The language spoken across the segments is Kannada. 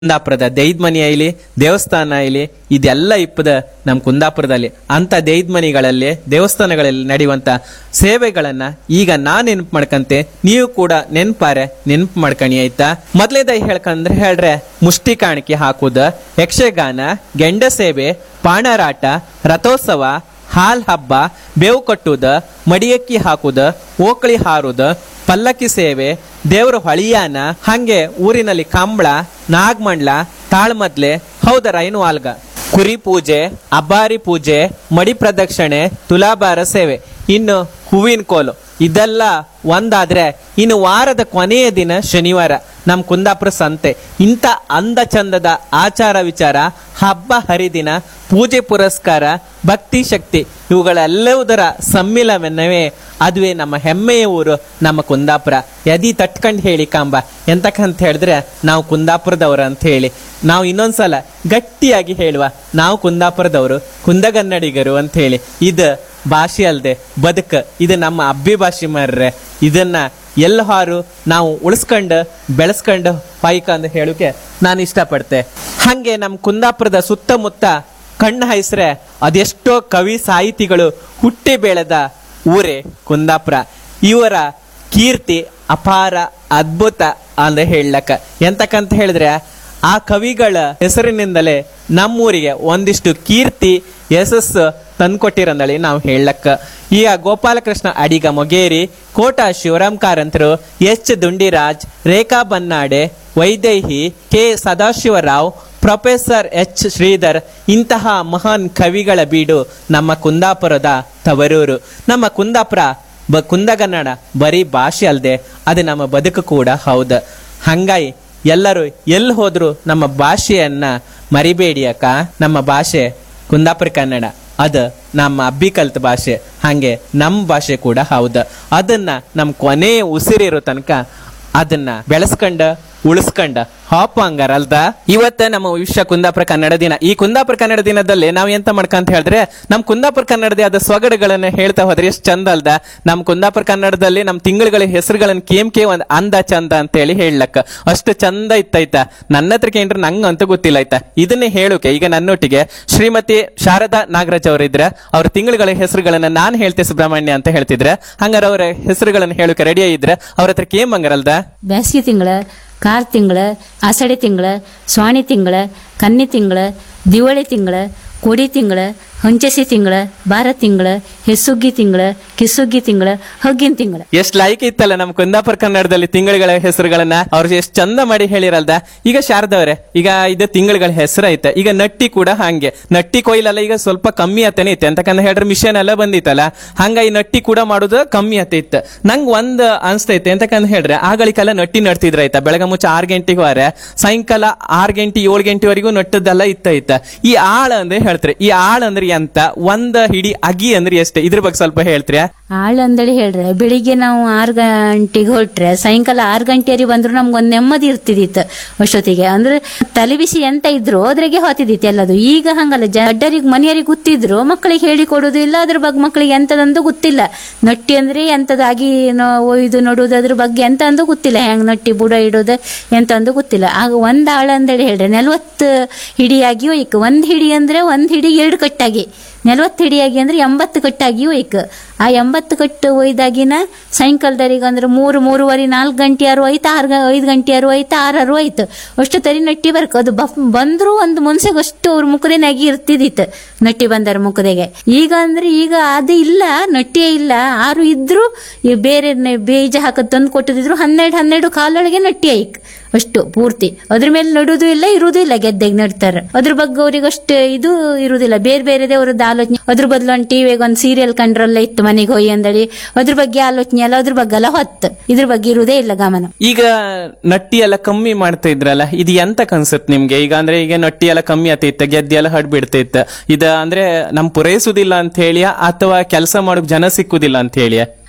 ಕುಂದಾಪುರದ ದೈದ್ ಮನಿ ಐಲಿ ದೇವಸ್ಥಾನ ಐಲಿ ಇದೆಲ್ಲ ಇಪ್ಪದ ನಮ್ ಕುಂದಾಪುರದಲ್ಲಿ ಅಂತ ದೈದ್ ಮನಿಗಳಲ್ಲಿ ದೇವಸ್ಥಾನಗಳಲ್ಲಿ ನಡೆಯುವಂತ ಸೇವೆಗಳನ್ನ ಈಗ ನಾನ್ ನೆನ್ಪು ಮಾಡ್ಕಂತೆ ನೀವು ಕೂಡ ನೆನ್ಪಾರೆ ನೆನ್ಪು ಮಾಡ್ಕಣಿ ಆಯ್ತಾ ಮೊದ್ಲೇದಾಗಿ ಹೇಳ್ಕಂದ್ರೆ ಹೇಳ್ರೆ ಮುಷ್ಟಿ ಕಾಣಿಕೆ ಹಾಕುದ ಯಕ್ಷಗಾನ ಗೆಂಡ ಸೇವೆ ಪಾಣರಾಟ ರಥೋತ್ಸವ ಹಾಲ್ ಹಬ್ಬ ಬೇವು ಕಟ್ಟುದ ಮಡಿಯಕ್ಕಿ ಹಾಕುದ ಓಕಳಿ ಹಾರುದ ಪಲ್ಲಕ್ಕಿ ಸೇವೆ ದೇವ್ರ ಹೊಳಿಯಾನ ಹಂಗೆ ಊರಿನಲ್ಲಿ ಕಂಬಳ ನಾಗಮಂಡ್ಲ ತಾಳ್ಮದ್ಲೆ ಹೌದರ ಏನು ಆಲ್ಗ ಕುರಿ ಪೂಜೆ ಅಬ್ಬಾರಿ ಪೂಜೆ ಮಡಿ ಪ್ರದಕ್ಷಿಣೆ ತುಲಾಭಾರ ಸೇವೆ ಇನ್ನು ಹೂವಿನ ಕೋಲು ಇದೆಲ್ಲ ಒಂದಾದ್ರೆ ಇನ್ನು ವಾರದ ಕೊನೆಯ ದಿನ ಶನಿವಾರ ನಮ್ ಕುಂದಾಪುರ ಸಂತೆ ಇಂಥ ಅಂದ ಚಂದದ ಆಚಾರ ವಿಚಾರ ಹಬ್ಬ ಹರಿದಿನ ಪೂಜೆ ಪುರಸ್ಕಾರ ಭಕ್ತಿ ಶಕ್ತಿ ಇವುಗಳೆಲ್ಲವುದರ ಸಮ್ಮಿಲನವೇ ಅದುವೇ ನಮ್ಮ ಹೆಮ್ಮೆಯ ಊರು ನಮ್ಮ ಕುಂದಾಪುರ ಯದಿ ತಟ್ಕಂಡ್ ಹೇಳಿ ಕಾಂಬ ಎಂತಕ್ಕಂತ ಹೇಳಿದ್ರೆ ನಾವು ಕುಂದಾಪುರದವರು ಅಂತ ಹೇಳಿ ನಾವು ಇನ್ನೊಂದ್ಸಲ ಗಟ್ಟಿಯಾಗಿ ಹೇಳುವ ನಾವು ಕುಂದಾಪುರದವರು ಕುಂದಗನ್ನಡಿಗರು ಅಂತ ಹೇಳಿ ಇದು ಭಾಷೆ ಅಲ್ದೆ ಬದುಕ ಇದು ನಮ್ಮ ಅಬ್ಬಿ ಭಾಷೆ ಮಾರ್ರೆ ಇದನ್ನ ಎಲ್ಲಹಾರು ನಾವು ಉಳಿಸ್ಕೊಂಡು ಬೆಳೆಸ್ಕೊಂಡು ಪಾಯ್ಕ ಅಂತ ಹೇಳೋಕೆ ನಾನು ಇಷ್ಟಪಡ್ತೆ ಹಂಗೆ ನಮ್ಮ ಕುಂದಾಪುರದ ಸುತ್ತಮುತ್ತ ಕಣ್ಣು ಹಾಯಿಸ್ರೆ ಅದೆಷ್ಟೋ ಕವಿ ಸಾಹಿತಿಗಳು ಹುಟ್ಟಿ ಬೆಳೆದ ಊರೇ ಕುಂದಾಪುರ ಇವರ ಕೀರ್ತಿ ಅಪಾರ ಅದ್ಭುತ ಅಂತ ಹೇಳಕ್ಕ ಎಂತಕ್ಕಂತ ಹೇಳಿದ್ರೆ ಆ ಕವಿಗಳ ಹೆಸರಿನಿಂದಲೇ ನಮ್ಮೂರಿಗೆ ಒಂದಿಷ್ಟು ಕೀರ್ತಿ ಯಶಸ್ಸು ತಂದ್ಕೊಟ್ಟಿರಂದಳಿ ನಾವು ಹೇಳಕ್ಕ ಈಗ ಗೋಪಾಲಕೃಷ್ಣ ಅಡಿಗ ಮೊಗೇರಿ ಕೋಟ ಶಿವರಾಮ್ ಕಾರಂತರು H Dundiraj Rekha Bannade Vaidehi K Sadashivarao professor H Sridhar ಇಂತಹ ಮಹಾನ್ ಕವಿಗಳ ಬೀಡು ನಮ್ಮ ಕುಂದಾಪುರದ ತವರೂರು ನಮ್ಮ ಕುಂದಾಪುರ ಬ ಕುಂದಗನ್ನಡ ಬರೀ ಭಾಷೆ ಅಲ್ಲದೆ ಅದು ನಮ್ಮ ಬದುಕು ಕೂಡ ಹೌದು ಹಂಗಾಗಿ ಎಲ್ಲರೂ ಎಲ್ಲಿ ಹೋದ್ರು ನಮ್ಮ ಭಾಷೆಯನ್ನ ಮರಿಬೇಡಿ ಅಕ್ಕ ನಮ್ಮ ಭಾಷೆ ಕುಂದಾಪುರ ಕನ್ನಡ ಅದು ನಮ್ಮ ಅಬ್ಬಿ ಕಲ್ತ ಭಾಷೆ ಹಂಗೆ ನಮ್ಮ ಭಾಷೆ ಕೂಡ ಹೌದು ಅದನ್ನ ನಮ್ಮ ಕೊನೆಯ ಉಸಿರಿರೋ ತನಕ ಅದನ್ನ ಬೆಳೆಸ್ಕೊಂಡ ಉಳಿಸ್ಕೊಂಡ ಹಾಪ ಹಂಗಾರಲ್ದ ಇವತ್ತ ನಮ್ಮ ವಿಶ್ವ ಕುಂದಾಪುರ ಕನ್ನಡ ದಿನ ಈ ಕುಂದಾಪುರ ಕನ್ನಡ ದಿನದಲ್ಲಿ ನಾವ್ ಎಂತ ಮಾಡ್ಕಂತ ಹೇಳಿದ್ರೆ ನಮ್ ಕುಂದಾಪುರ ಕನ್ನಡದ ಆದ ಸೊಗಡುಗಳನ್ನ ಹೇಳ್ತಾ ಹೋದ್ರೆ ಎಷ್ಟು ಚಂದ ಅಲ್ದ ನಮ್ ಕುಂದಾಪುರ ಕನ್ನಡದಲ್ಲಿ ನಮ್ ತಿಂಗಳುಗಳ ಹೆಸರುಗಳನ್ನ ಕೇಮ್ ಕೆ ಒಂದ್ ಅಂದ ಚಂದ ಅಂತ ಹೇಳಿ ಹೇಳಕ್ಕ ಅಷ್ಟು ಚಂದ ಇತ್ತಾಯ್ತಾ ನನ್ನ ಹತ್ರ ಕೇಂದ್ರ ನಂಗ ಅಂತ ಗೊತ್ತಿಲ್ಲ ಆಯ್ತಾ ಇದನ್ನೇ ಹೇಳೋಕೆ ಈಗ ನನ್ನೊಟ್ಟಿಗೆ ಶ್ರೀಮತಿ ಶಾರದಾ ನಾಗರಾಜ್ ಅವರಿದ್ರೆ ಅವ್ರ ತಿಂಗಳುಗಳ ಹೆಸರುಗಳನ್ನ ನಾನ್ ಹೇಳ್ತೆ ಸುಬ್ರಹ್ಮಣ್ಯ ಅಂತ ಹೇಳ್ತಿದ್ರೆ ಹಂಗಾರ ಅವರ ಹೆಸರುಗಳನ್ನ ಹೇಳೋಕೆ ರೆಡಿ ಆಗಿದ್ರೆ ಅವ್ರ ಹತ್ರ ಕೇಮ್ ಹಂಗಾರಲ್ದ ಬ್ಯಾಸ್ಗಿ ತಿಂಗಳ ಕಾರ್ ತಿಂಗಳ ಆಷಾಢಿ ತಿಂಗಳ ಸ್ವಾಣಿ ತಿಂಗಳ ಕನ್ನಿ ತಿಂಗಳ ದಿವಾಳಿ ತಿಂಗಳ ಕೋಡಿ ತಿಂಗಳ ಹೊಂಚಸಿ ತಿಂಗಳ ಬಾರ ತಿಂಗಳ ಹೆಸುಗ್ಗಿ ತಿಂಗಳ ಕಿಸುಗ್ಗಿ ತಿಂಗಳ ಹಗ್ಗಿನ ತಿಂಗಳ ಎಷ್ಟ್ ಲೈಕ್ ಇತ್ತಲ್ಲ ನಮ್ ಕುಂದಾಪುರ ಕನ್ನಡದಲ್ಲಿ ತಿಂಗಳುಗಳ ಹೆಸರುಗಳನ್ನ ಅವ್ರು ಎಷ್ಟ್ ಚಂದ ಮಾಡಿ ಹೇಳಿರಲ್ದ ಈಗ ಶಾರದವ್ರೆ ಈಗ ಇದು ತಿಂಗಳುಗಳ ಹೆಸರು ಐತೆ ಈಗ ನಟ್ಟಿ ಕೂಡ ಹಂಗೆ ನಟ್ಟಿ ಕೊಯ್ಲೆಲ್ಲ ಈಗ ಸ್ವಲ್ಪ ಕಮ್ಮಿ ಆತನೇ ಐತೆ ಅಂತಕಂತ ಹೇಳ್ರೆ ಮಿಷನ್ ಎಲ್ಲ ಬಂದಿತ್ತಲ್ಲ ಹಂಗ ಈ ನಟ್ಟಿ ಕೂಡ ಮಾಡೋದು ಕಮ್ಮಿ ಆತೈತೆ ನಂಗ್ ಒಂದ್ ಅನ್ಸ್ತೈತೆ ಅಂತಕಂತ ಹೇಳ್ರೆ ಆಗಳಿಗೆಲ್ಲ ನಟ್ಟಿ ನಡ್ತಿದ್ರ ಆಯ್ತಾ ಬೆಳಗ್ಗೆ ಮುಂಚೆ ಆರ್ ಗಂಟೆಗೆ ವಾರೆ ಸಾಯಂಕಾಲ ಆರ್ ಗಂಟೆ ಏಳು ಗಂಟೆವರೆಗೂ ನಟ್ಟದ್ದೆಲ್ಲ ಇತ್ತೈತ ಈ ಆಳ ಅಂದ್ರೆ ಹೇಳ್ತಾರೆ ಈ ಆಳ ಅಂದ್ರೆ ಎಂತ ಒಂದ್ ಹಿಡಿ ಅಗಿ ಅಂದ್ರೆ ಎಷ್ಟೇ ಇದ್ರ ಬಗ್ಗೆ ಸ್ವಲ್ಪ ಹೇಳ್ತೀರಾ ಆಳ್ ಅಂದೇಳಿ ಹೇಳ್ರೆ ಬೆಳಿಗ್ಗೆ ನಾವು ಆರು ಗಂಟೆಗೆ ಹೊರಟ್ರೆ ಸಾಯಂಕಾಲ ಆರು ಗಂಟೆವರೆಗೆ ಬಂದ್ರು ನಮ್ಗೊಂದ್ ನೆಮ್ಮದಿ ಇರ್ತಿದಿತ್ತು ಅಷ್ಟೊತ್ತಿಗೆ ಅಂದ್ರೆ ತಲೆ ಬಿಸಿ ಎಂತ ಇದ್ರು ಅದ್ರಾಗೆ ಹೋತಿದಿತ್ತು ಎಲ್ಲದು ಈಗ ಹಂಗಲ್ಲ ಜಡ್ಡರಿಗೆ ಮನೆಯರಿಗೆ ಗೊತ್ತಿದ್ರು ಮಕ್ಕಳಿಗೆ ಹೇಳಿ ಕೊಡೋದು ಇಲ್ಲ ಅದ್ರ ಬಗ್ಗೆ ಮಕ್ಕಳಿಗೆ ಎಂತದಂದು ಗೊತ್ತಿಲ್ಲ ನಟ್ಟಿ ಅಂದ್ರೆ ಎಂತದಾಗಿ ನೋ- ಒಯ್ದು ನೋಡುದು ಅದ್ರ ಬಗ್ಗೆ ಎಂತ ಅಂದು ಗೊತ್ತಿಲ್ಲ ಹೆಂಗ್ ನಟ್ಟಿ ಬುಡ ಇಡೋದು ಎಂತ ಅಂದು ಗೊತ್ತಿಲ್ಲ ಆಗ ಒಂದ್ ಆಳ ಅಂದೇಳಿ ಹೇಳ್ರೆ ನಲ್ವತ್ತು ಹಿಡಿಯಾಗಿ ಒಯ್ಕ ಒಂದ್ ಹಿಡಿ ಅಂದ್ರೆ ಒಂದ್ ಹಿಡಿ ಎರಡು ಕಟ್ಟಾಗಿ ನಲ್ವತ್ತು ಹಿಡಿಯಾಗಿ ಅಂದ್ರೆ ಎಂಬತ್ತು ಕಟ್ಟಾಗಿ ಒಯ್ಕ ಆ ಎಂಬತ್ತು ಕಟ್ಟು ಒಯ್ದಾಗಿನ ಸಾಯಂಕಾಲದವರೆಗೆ ಅಂದ್ರೆ ಮೂರು ಮೂರುವರೆ ನಾಲ್ಕು ಗಂಟೆ ಆರು ಆಯ್ತು ಆರು ಐದು ಗಂಟೆ ಆರು ಆಯ್ತು ಆರು ಆಯ್ತು ಅಷ್ಟು ತರಿ ನಟ್ಟಿ ಬರ್ಕ ಅದು ಬಫ್ ಬಂದ್ರು ಒಂದು ಮುನ್ಸೆಗೆ ಅಷ್ಟು ಅವ್ರ ಮುಖದೇ ನಗಿ ಇರ್ತಿದಿತ್ತು ನಟ್ಟಿ ಬಂದರ ಮುಖದೆಗೆ ಈಗ ಅಂದ್ರೆ ಈಗ ಅದು ಇಲ್ಲ ನಟ್ಟಿಯೇ ಇಲ್ಲ ಆರು ಇದ್ರು ಈ ಬೇರೆ ನೆ- ಬೀಜ ಹಾಕದ್ ತಂದು ಕೊಟ್ಟದಿದ್ರು ಹನ್ನೆರಡು ಹನ್ನೆರಡು ಕಾಲೊಳಗೆ ನಟ್ಟಿ ಆಯ್ಕ್ ಅಷ್ಟು ಪೂರ್ತಿ ಅದ್ರ ಮೇಲೆ ನಡುದು ಇಲ್ಲ ಇರುವುದು ಇಲ್ಲ ಗೆದ್ದೆಗೆ ನಡ್ತಾರೆ ಅದ್ರ ಬಗ್ಗೆ ಅವ್ರಿಗೆ ಅಷ್ಟು ಇದು ಇರುವುದಿಲ್ಲ ಬೇರೆ ಬೇರೆದೇ ಅವ್ರದ್ದು ಆಲೋಚನೆ ಅದ್ರ ಬದಲು ಒಂದು ಟಿವಿಗೆ ಒಂದು ಸೀರಿಯಲ್ ಕಂಡ್ರಲ್ಲ ಇತ್ತು ಮನೆಗೆ ಹೋಗಿ ಅಂದಳಿ ಅದ್ರ ಬಗ್ಗೆ ಆಲೋಚನೆ ಎಲ್ಲ ಅದ್ರ ಬಗ್ಗೆ ಎಲ್ಲ ಹೊತ್ತು ಇದ್ರ ಬಗ್ಗೆ ಇರುವುದೇ ಇಲ್ಲ ಗಮನ ಈಗ ನಟ್ಟಿ ಎಲ್ಲ ಕಮ್ಮಿ ಮಾಡ್ತಾ ಇದ್ರಲ್ಲ ಇದು ಎಂತ ಕನ್ಸತ್ ನಿಮ್ಗೆ ಈಗ ಅಂದ್ರೆ ಈಗ ನಟ್ಟಿ ಎಲ್ಲ ಕಮ್ಮಿ ಆತೈತೆ ಗೆದ್ದೆ ಎಲ್ಲ ಹಡ್ ಬಿಡ್ತೈತೆ ಇದ ಅಂದ್ರೆ ನಮ್ ಪೂರೈಸುದಿಲ್ಲ ಅಂತ ಹೇಳಿಯ ಅಥವಾ ಕೆಲಸ ಮಾಡೋಕ್ ಜನ ಸಿಕ್ಕುದಿಲ್ಲ ಅಂತ ಹೇಳಿಯ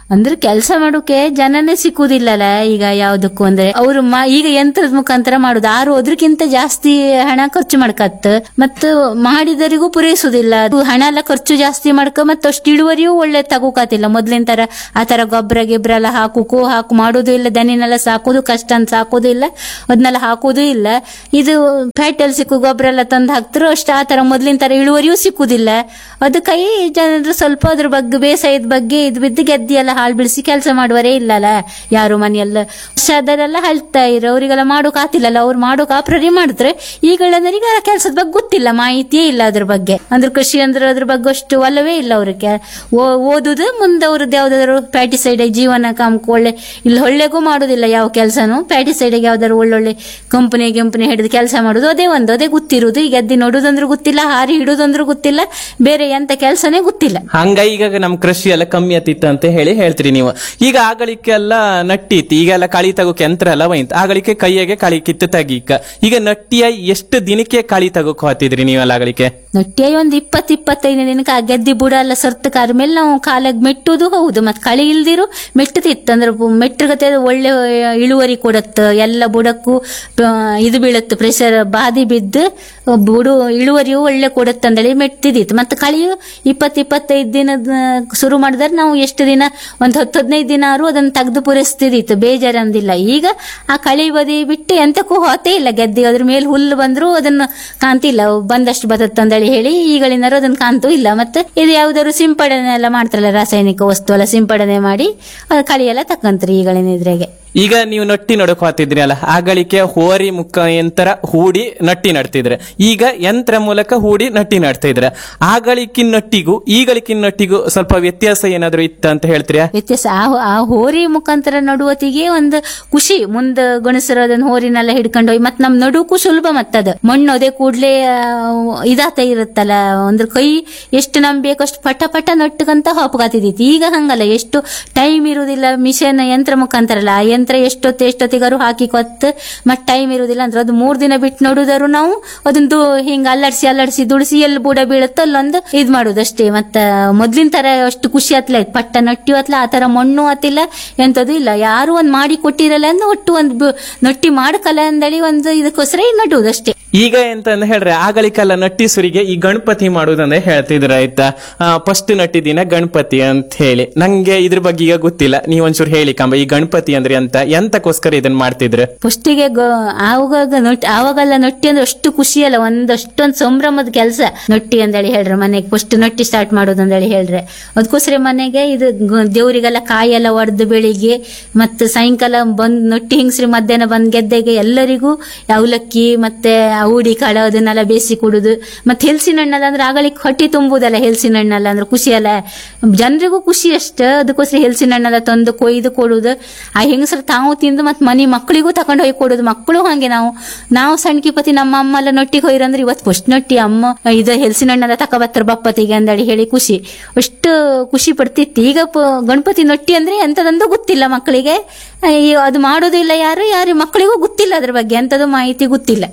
ಅಂದ್ರೆ ಕೆಲಸ ಮಾಡೋಕೆ ಜನನೇ ಸಿಕ್ಕುದಿಲ್ಲಲ್ಲ ಈಗ ಯಾವ್ದಕ್ಕೂ ಅಂದ್ರೆ ಅವ್ರು ಮಾ- ಈಗ ಯಂತ್ರದ ಮುಖಾಂತರ ಮಾಡುದು ಆರು ಅದ್ರಕ್ಕಿಂತ ಜಾಸ್ತಿ ಹಣ ಖರ್ಚು ಮಾಡ್ಕತ್ ಮತ್ತು ಮಾಡಿದರಿಗೂ ಪೂರೈಸುದಿಲ್ಲ ಅದು ಹಣ ಎಲ್ಲ ಖರ್ಚು ಜಾಸ್ತಿ ಮಾಡ್ಕ ಮತ್ತೆ ಅಷ್ಟು ಇಳುವರಿಯೂ ಒಳ್ಳೆ ತಗೋಕಾತಿಲ್ಲ ಮೊದ್ಲಿನ ತರ ಆ ತರ ಗೊಬ್ಬರ ಗಿಬ್ರ ಎಲ್ಲ ಹಾಕುಕು ಹಾಕು ಮಾಡೋದು ಇಲ್ಲ ದನಿನೆಲ್ಲ ಸಾಕೋದು ಕಷ್ಟ ಅಂತ ಸಾಕೋದು ಇಲ್ಲ ಅದನ್ನೆಲ್ಲ ಹಾಕೋದು ಇಲ್ಲ ಇದು ಫ್ಯಾಟಲ್ ಸಿಕ್ಕು ಗೊಬ್ಬರ ಎಲ್ಲ ತಂದು ಹಾಕ್ತಿರೋ ಅಷ್ಟು ಆ ತರ ಮೊದ್ಲಿನ ತರ ಇಳುವರಿಯೂ ಸಿಕ್ಕುದಿಲ್ಲ ಅದಕ್ಕೈ ಜನರು ಸ್ವಲ್ಪ ಅದ್ರ ಬಗ್ಗೆ ಬೇಸಾಯದ ಬಗ್ಗೆ ಇದು ಬಿದ್ದು ಗೆದ್ದಿ ಎಲ್ಲ ಹಾಳು ಬಿಡಿಸಿ ಕೆಲಸ ಮಾಡುವರೇ ಇಲ್ಲಲ್ಲ ಯಾರು ಮನೆಯೆಲ್ಲ ವರ್ಷದಲ್ಲೆಲ್ಲ ಹಳ್ತಾ ಇರೋ ಅವರಿಗೆಲ್ಲ ಮಾಡೋಕ್ ಆತಿಲ್ಲಲ್ಲ ಅವ್ರು ಮಾಡೋಕ್ ಆಪ್ರರಿ ಮಾಡಿದ್ರೆ ಈಗಳಂದ್ರಿಗೆ ಆ ಕೆಲಸದ ಬಗ್ಗೆ ಗೊತ್ತಿಲ್ಲ ಮಾಹಿತಿಯೇ ಇಲ್ಲ ಅದ್ರ ಬಗ್ಗೆ ಅಂದ್ರೆ ಕೃಷಿ ಅಂದ್ರೆ ಅದ್ರ ಬಗ್ಗೆ ಅಷ್ಟು ಒಲವೇ ಇಲ್ಲ ಅವ್ರಿಗೆ ಓ- ಓದುದು ಮುಂದೆ ಅವ್ರದ್ದು ಯಾವ್ದಾದ್ರು ಪ್ಯಾಟಿಸೈಡ್ ಜೀವನ ಕಾಮಕ್ಕೆ ಒಳ್ಳೆ ಇಲ್ಲಿ ಒಳ್ಳೆಗೂ ಮಾಡೋದಿಲ್ಲ ಯಾವ ಕೆಲಸನೂ ಪ್ಯಾಟಿಸೈಡಿಗೆ ಯಾವ್ದಾದ್ರು ಒಳ್ಳೊಳ್ಳೆ ಕಂಪನಿ ಕಂಪನಿ ಹಿಡಿದು ಕೆಲಸ ಮಾಡೋದು ಅದೇ ಒಂದು ಅದೇ ಗೊತ್ತಿರುವುದು ಈಗ ಎದ್ದಿ ನೋಡುದಂದ್ರೂ ಗೊತ್ತಿಲ್ಲ ಹಾರಿ ಹಿಡುದಂದ್ರೂ ಗೊತ್ತಿಲ್ಲ ಬೇರೆ ಎಂತ ಕೆಲಸನೇ ಗೊತ್ತಿಲ್ಲ ಹಂಗ ಈಗ ನಮ್ ಕೃಷಿ ಎಲ್ಲ ಕಮ್ಮಿ ಆತಿತ್ತು ಅಂತ ಹೇಳಿ ಹೇಳ್ತೀರಿ ನೀವು ಈಗ ಆಗಳಿಕೆಲ್ಲ ನಟ್ಟಿತ್ತು ಈಗೆಲ್ಲ ಕಳಿ ತಗೋಕೆ ಯಂತ್ರ ಎಲ್ಲ ಬೈಂತ ಆಗಳಿಕೆ ಕೈಯಾಗೆ ಕಳಿ ಕಿತ್ತು ತೆಗೀಕ ಈಗ ನಟ್ಟಿಯ ಎಷ್ಟು ದಿನಕ್ಕೆ ಕಳಿ ತಗೋಕ್ ಹೋತಿದ್ರಿ ನೀವೆಲ್ಲ ಆಗಳಿಕೆ ನೊಟ್ಟಿಯ ಒಂದು ಇಪ್ಪತ್ ಇಪ್ಪತ್ತೈದು ದಿನಕ್ಕೆ ಆ ಗೆದ್ದಿ ಬುಡ ಎಲ್ಲ ಸರ್ತ ಮೇಲೆ ನಾವು ಕಾಲಾಗ ಮೆಟ್ಟುದು ಹೌದು ಮತ್ ಕಳಿ ಇಲ್ದಿರು ಮೆಟ್ಟುತ್ತಿತ್ತು ಅಂದ್ರೆ ಬು- ಮೆಟ್ಟಗತೆ ಒಳ್ಳೆ ಇಳುವರಿ ಕೊಡತ್ತ ಎಲ್ಲ ಬುಡಕ್ಕೂ ಆ, ಇದು ಬೀಳತ್ತು ಪ್ರೆಷರ್ ಬಾದಿ ಬಿದ್ದು ಬುಡು ಇಳುವರಿಯು ಒಳ್ಳೆ ಕೊಡತ್ತ ಅಂದೇಳಿ ಮೆಟ್ಟಿದಿತ್ತು ಮತ್ತೆ ಕಳಿಯು ಇಪ್ಪತ್ ಇಪ್ಪತ್ತೈದು ದಿನದ ಶುರು ಮಾಡಿದ್ರೆ ನಾವು ಎಷ್ಟು ದಿನ ಒಂದ್ ಹತ್ತು ಹದಿನೈದು ದಿನ ಆದ್ರೂ ಅದನ್ನ ತೆಗೆದು ಪೂರೈಸ್ತಿದಿತ್ತು ಬೇಜಾರು ಅಂದಿಲ್ಲ ಈಗ ಆ ಕಳಿ ಬದಿ ಬಿಟ್ಟು ಎಂತಕ್ಕೂ ಹೋತೇ ಇಲ್ಲ ಗೆದ್ದಿ ಅದ್ರ ಮೇಲೆ ಹುಲ್ಲು ಬಂದ್ರು ಅದನ್ನ ಕಾಂತಿಲ್ಲ ಅವು ಬಂದಷ್ಟು ಬದತ್ತಂದೇಳಿ ಹೇಳಿ ಈಗಳಿಂದಾರು ಅದನ್ನ ಕಾಂತೂ ಇಲ್ಲ ಮತ್ತೆ ಇದು ಯಾವ್ದಾದ್ರು ಸಿಂಪಡಣೆ ಎಲ್ಲ ಮಾಡ್ತಾರಲ್ಲ ರಾಸಾಯನಿಕ ವಸ್ತು ಎಲ್ಲ ಸಿಂಪಡಣೆ ಮಾಡಿ ಅದು ಕಳಿ ಎಲ್ಲ ತಕ್ಕಂತ್ರಿ ಈಗಳಿನ ಇದ್ರಾಗೆ ಈಗ ನೀವು ನಟ್ಟಿ ನಡಕ್ ಹೋತಿದ್ರಿ ಅಲ್ಲ ಆಗಳಿಕೆ ಹೋರಿ ಮುಖಾಂತರ ಹೂಡಿ ನಟ್ಟಿ ನಡ್ತಿದ್ರೆ ಈಗ ಯಂತ್ರ ಮೂಲಕ ಹೂಡಿ ನಟ್ಟಿ ನಡ್ತಾ ಇದ್ರೆ ಆಗಳಿಕಿನ ನಟ್ಟಿಗೂ ಈಗಳಿಕಿನ ನಟ್ಟಿಗೂ ಸ್ವಲ್ಪ ವ್ಯತ್ಯಾಸ ಏನಾದ್ರು ಇತ್ತ ಅಂತ ಹೇಳ್ತೀರಾ ವ್ಯತ್ಯಾಸ ಆ ಆ ಹೋರಿ ಮುಖಾಂತರ ನಡುವತಿಗೆ ಒಂದು ಖುಷಿ ಮುಂದ ಗಣಸರು ಅದನ್ನ ಹೋರಿನೆಲ್ಲ ಹಿಡ್ಕೊಂಡು ಹೋಗಿ ಮತ್ ನಮ್ ನಡುಕು ಸುಲಭ ಮತ್ತದ ಮಣ್ಣು ಅದೇ ಕೂಡ್ಲೆ ಆ, ಇದಾತ ಇರುತ್ತಲ್ಲ ಅಂದ್ರೆ ಕೈ ಎಷ್ಟು ನಮ್ ಬೇಕಷ್ಟು ಪಟ ಪಟ ನಟ್ಟಗಂತ ಹಾಪಗಾತಿದ್ದಿತ್ತು ಈಗ ಹಂಗಲ್ಲ ಎಷ್ಟು ಟೈಮ್ ಇರುವುದಿಲ್ಲ ಮಿಷನ್ ಯಂತ್ರ ಮುಖಾಂತರ ಅಲ್ಲ ಆ ಯಂತ್ರ ಎಷ್ಟೊತ್ತು ಎಷ್ಟೊತ್ತಿಗಾರು ಹಾಕಿ ಕೊತ್ತು ಮತ್ ಟೈಮ್ ಇರುವುದಿಲ್ಲ ಅಂದ್ರೆ ಅದು ಮೂರ್ ದಿನ ಬಿಟ್ಟು ನೋಡುದಾರು ನಾವು ಅದನ್ನ ದು- ಹಿಂಗ ಅಲ್ಲಾಡ್ಸಿ ಅಲ್ಲಾಡ್ಸಿ ದುಡಿಸಿ ಎಲ್ಲಿ ಬೂಡ ಬೀಳುತ್ತೋ ಅಲ್ಲೊಂದು ಇದ್ ಮಾಡುದಷ್ಟೇ ಮತ್ತ ಮೊದ್ಲಿನ ತರ ಅಷ್ಟು ಖುಷಿ ಆತ್ಲ ಪಟ್ಟ ನಟ್ಟಿ ಆತ್ಲ ಆ ತರ ಮಣ್ಣು ಆತಿಲ್ಲ ಎಂತದು ಇಲ್ಲ ಯಾರು ಒಂದ್ ಮಾಡಿ ಕೊಟ್ಟಿರಲ್ಲ ಅಂದ್ರೆ ಒಟ್ಟು ಒಂದ್ ಬ- ನಟ್ಟಿ ಮಾಡಕಲ್ಲ ಅಂದಳಿ ಒಂದು ಇದಕ್ಕೋಸ್ಕರ ಈಗ ನಡುವುದಷ್ಟೇ ಈಗ ಎಂತ ಅಂತ ಹೇಳ್ರೆ ಆಗಳಿಕೆಲ್ಲ ನಟ್ಟಿ ಸುರಿಗೆ ಈ ಗಣಪತಿ ಮಾಡುದಂದ್ರೆ ಹೇಳ್ತಿದ್ರ ಆಯ್ತಾ ಫಸ್ಟ್ ನಟ್ಟಿ ದಿನ ಗಣಪತಿ ಅಂತ ಹೇಳಿ ನಂಗೆ ಇದ್ರ ಬಗ್ಗೆ ಈಗ ಗೊತ್ತಿಲ್ಲ ನೀವ್ ಒಂಚೂರು ಹೇಳಿ ಕಂಬ ಈ ಗಣಪತಿ ಅಂದ್ರೆ ಅಂತ ಎಂತಕ್ಕೋಸ್ಕರ ಇದನ್ನ ಮಾಡ್ತಿದ್ರು ಫಸ್ಟಿಗೆ ಆವಾಗ ನೊಟ್ಟಿ ಆವಾಗೆಲ್ಲ ನೊಟ್ಟಿ ಅಂದ್ರೆ ಅಷ್ಟು ಖುಷಿ ಅಲ್ಲ ಒಂದಷ್ಟೊಂದು ಸಂಭ್ರಮದ ಕೆಲಸ ನೊಟ್ಟಿ ಅಂದೇಳಿ ಹೇಳ್ರೆ ಮನೆಗೆ ಫಸ್ಟ್ ನೊಟ್ಟಿ ಸ್ಟಾರ್ಟ್ ಮಾಡೋದು ಅಂದೇಳಿ ಹೇಳ್ರೆ ಅದಕ್ಕೋಸ್ಕರ ಮನೆಗೆ ಇದು ಗ- ದೇವ್ರಿಗೆಲ್ಲ ಕಾಯಿ ಎಲ್ಲ ಒಡೆದು ಬೆಳಿಗ್ಗೆ ಮತ್ತೆ ಸಾಯಂಕಾಲ ಬಂದ್ ನೊಟ್ಟಿ ಹಿಂಗ್ಸ್ರಿ ಮಧ್ಯಾಹ್ನ ಬಂದ್ ಗೆದ್ದೆಗೆ ಎಲ್ಲರಿಗೂ ಅವಲಕ್ಕಿ ಮತ್ತೆ ಊಡಿ ಕಾಳು ಅದನ್ನೆಲ್ಲ ಬೇಯಿಸಿ ಕೊಡುದು ಮತ್ತೆ ಹೆಲ್ಸಿನ ಹಣ್ಣಲ್ಲ ಅಂದ್ರೆ ಆಗಳಿಗೆ ಹೊಟ್ಟಿ ತುಂಬುದಲ್ಲ ಹೆಲ್ಸಿನ ಹಣ್ಣಲ್ಲ ಅಂದ್ರೆ ಖುಷಿ ಅಲ್ಲ ಜನರಿಗೂ ಖುಷಿ ಅಷ್ಟ ಅದಕ್ಕೋಸ್ಕರ ಹೆಲ್ಸಿನ ಹಣ್ಣೆಲ್ಲ ತಂದು ಕೊಯ್ದು ಕೊಡುದು ಆ ಹೆಂಗಸರು ತಾವು ತಿಂದು ಮತ್ತೆ ಮನಿ ಮಕ್ಕಳಿಗೂ ತಕೊಂಡು ಹೋಗಿ ಕೊಡುದು ಮಕ್ಕಳು ಹಂಗೆ ನಾವು ನಾವು ಸಣ್ಕಿಪತಿ ನಮ್ಮ ಅಮ್ಮ ಎಲ್ಲ ನೊಟ್ಟಿಗೆ ಹೋಯ್ರಂದ್ರೆ ಇವತ್ತು ಫಸ್ಟ್ ನೊಟ್ಟಿ ಅಮ್ಮ ಇದು ಹೆಲ್ಸಿನ ಹಣ್ಣೆಲ್ಲ ತಕೊಬತ್ತರ ಬಪ್ಪತಿಗೆ ಅಂದಳಿ ಹೇಳಿ ಖುಷಿ ಅಷ್ಟು ಖುಷಿ ಪಡ್ತಿತ್ತು ಈಗ ಪ- ಗಣಪತಿ ನೊಟ್ಟಿ ಅಂದ್ರೆ ಎಂತದಂದು ಗೊತ್ತಿಲ್ಲ ಮಕ್ಕಳಿಗೆ ಅಯ್ಯೋ, ಅದು ಮಾಡೋದಿಲ್ಲ ಯಾರು ಯಾರು ಮಕ್ಕಳಿಗೂ ಗೊತ್ತಿಲ್ಲ ಅದ್ರ ಬಗ್ಗೆ ಎಂತದು ಮಾಹಿತಿ ಗೊತ್ತಿಲ್ಲ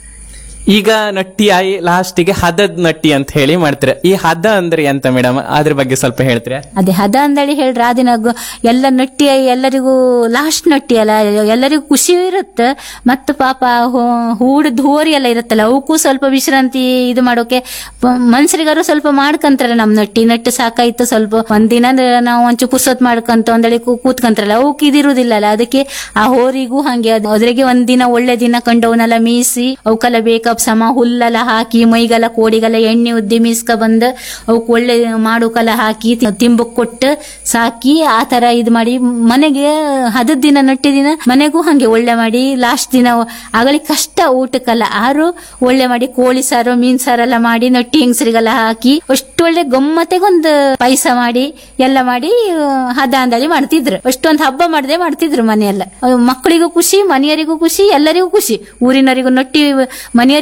ಈಗ ನಟ್ಟಿ ಆಯಿ ಲಾಸ್ಟಿಗೆ ಹದದ್ ನಟ್ಟಿ ಅಂತ ಹೇಳಿ ಮಾಡ್ತಾರೆ ಈ ಹದ ಅಂದ್ರೆ ಎಂತ ಮೇಡಮ್ ಅದ್ರ ಬಗ್ಗೆ ಸ್ವಲ್ಪ ಹೇಳ್ತೀರಾ ಅದೇ ಹದ ಅಂದಳಿ ಹೇಳ್ರ ಆ ದಿನ ಗ- ಎಲ್ಲ ನಟ್ಟಿ ಎಲ್ಲರಿಗೂ ಲಾಸ್ಟ್ ನಟ್ಟಿ ಅಲ್ಲ ಎಲ್ಲರಿಗೂ ಖುಷಿ ಇರುತ್ತೆ ಮತ್ತು ಪಾಪ ಹೂಡದ್ ಹೋರಿ ಎಲ್ಲ ಇರುತ್ತಲ್ಲ ಅವಕ್ಕೂ ಸ್ವಲ್ಪ ವಿಶ್ರಾಂತಿ ಇದು ಮಾಡೋಕೆ ಪ- ಮನ್ಸರಿಗಾರು ಸ್ವಲ್ಪ ಮಾಡ್ಕಂತಾರಲ್ಲ ನಮ್ ನಟ್ಟಿ ನಟ್ಟು ಸಾಕಾಯ್ತು ಸ್ವಲ್ಪ ಒಂದಿನ ನಾವು ಒಂಚೂರು ಪುರ್ಸೊತ್ ಮಾಡ್ಕಂತ ಒಂದಳಿ ಕೂ- ಕೂತ್ಕಂತಾರಲ್ಲ ಅವಕ್ಕೆ ಇದಿರುವುದಿಲ್ಲಲ್ಲ ಅದಕ್ಕೆ ಆ ಹೋರಿಗೂ ಹಂಗೆ ಅದು ಅದ್ರಿಗೆ ಒಂದಿನ ಒಳ್ಳೆ ದಿನ ಕಂಡು ಅವನ್ನೆಲ್ಲ ಮೀಸಿ ಅವಕ್ಕೆಲ್ಲ ಬೇಕಪ್ ಸಮ ಹುಲ್ಲೆಲ್ಲ ಹಾಕಿ ಮೈಗೆಲ್ಲ ಕೋಡಿಗೆಲ್ಲ ಎಣ್ಣೆ ಉದ್ದಿ ಮೀಸ್ಕ ಬಂದು ಅವಕ್ ಒಳ್ಳೆ ಮಾಡೋಕೆಲ್ಲ ಹಾಕಿ ತಿ- ತಿಂಬಕ್ ಕೊಟ್ಟು ಸಾಕಿ ಆ ತರ ಇದ್ ಮಾಡಿ ಮನೆಗೆ ಹದದ್ ದಿನ ನಟ್ಟಿ ದಿನ ಮನೆಗೂ ಹಂಗೆ ಒಳ್ಳೆ ಮಾಡಿ ಲಾಸ್ಟ್ ದಿನ ಆಗಲಿ ಕಷ್ಟ ಊಟಕ್ಕೆಲ್ಲ ಆರು ಒಳ್ಳೆ ಮಾಡಿ ಕೋಳಿ ಸಾರು ಮೀನ್ ಸಾರೆಲ್ಲ ಮಾಡಿ ನಟ್ಟಿ ಹೆಂಗಸರಿಗೆಲ್ಲ ಹಾಕಿ ಅಷ್ಟು ಒಳ್ಳೆ ಗಮ್ಮತ್ತೆಗೊಂದು ಪಾಯಸ ಮಾಡಿ ಎಲ್ಲ ಮಾಡಿ ಆ, ಹದ ಅಂದಳಿ ಮಾಡ್ತಿದ್ರು ಅಷ್ಟೊಂದು ಹಬ್ಬ ಮಾಡದೆ ಮಾಡ್ತಿದ್ರು ಮನೆಯೆಲ್ಲ ಅದು ಮಕ್ಕಳಿಗೂ ಖುಷಿ ಮನೆಯವರಿಗೂ ಖುಷಿ ಎಲ್ಲರಿಗೂ ಖುಷಿ ಊರಿನವರಿಗೂ ನಟ್ಟಿ ಮನೆಯವರಿಗೂ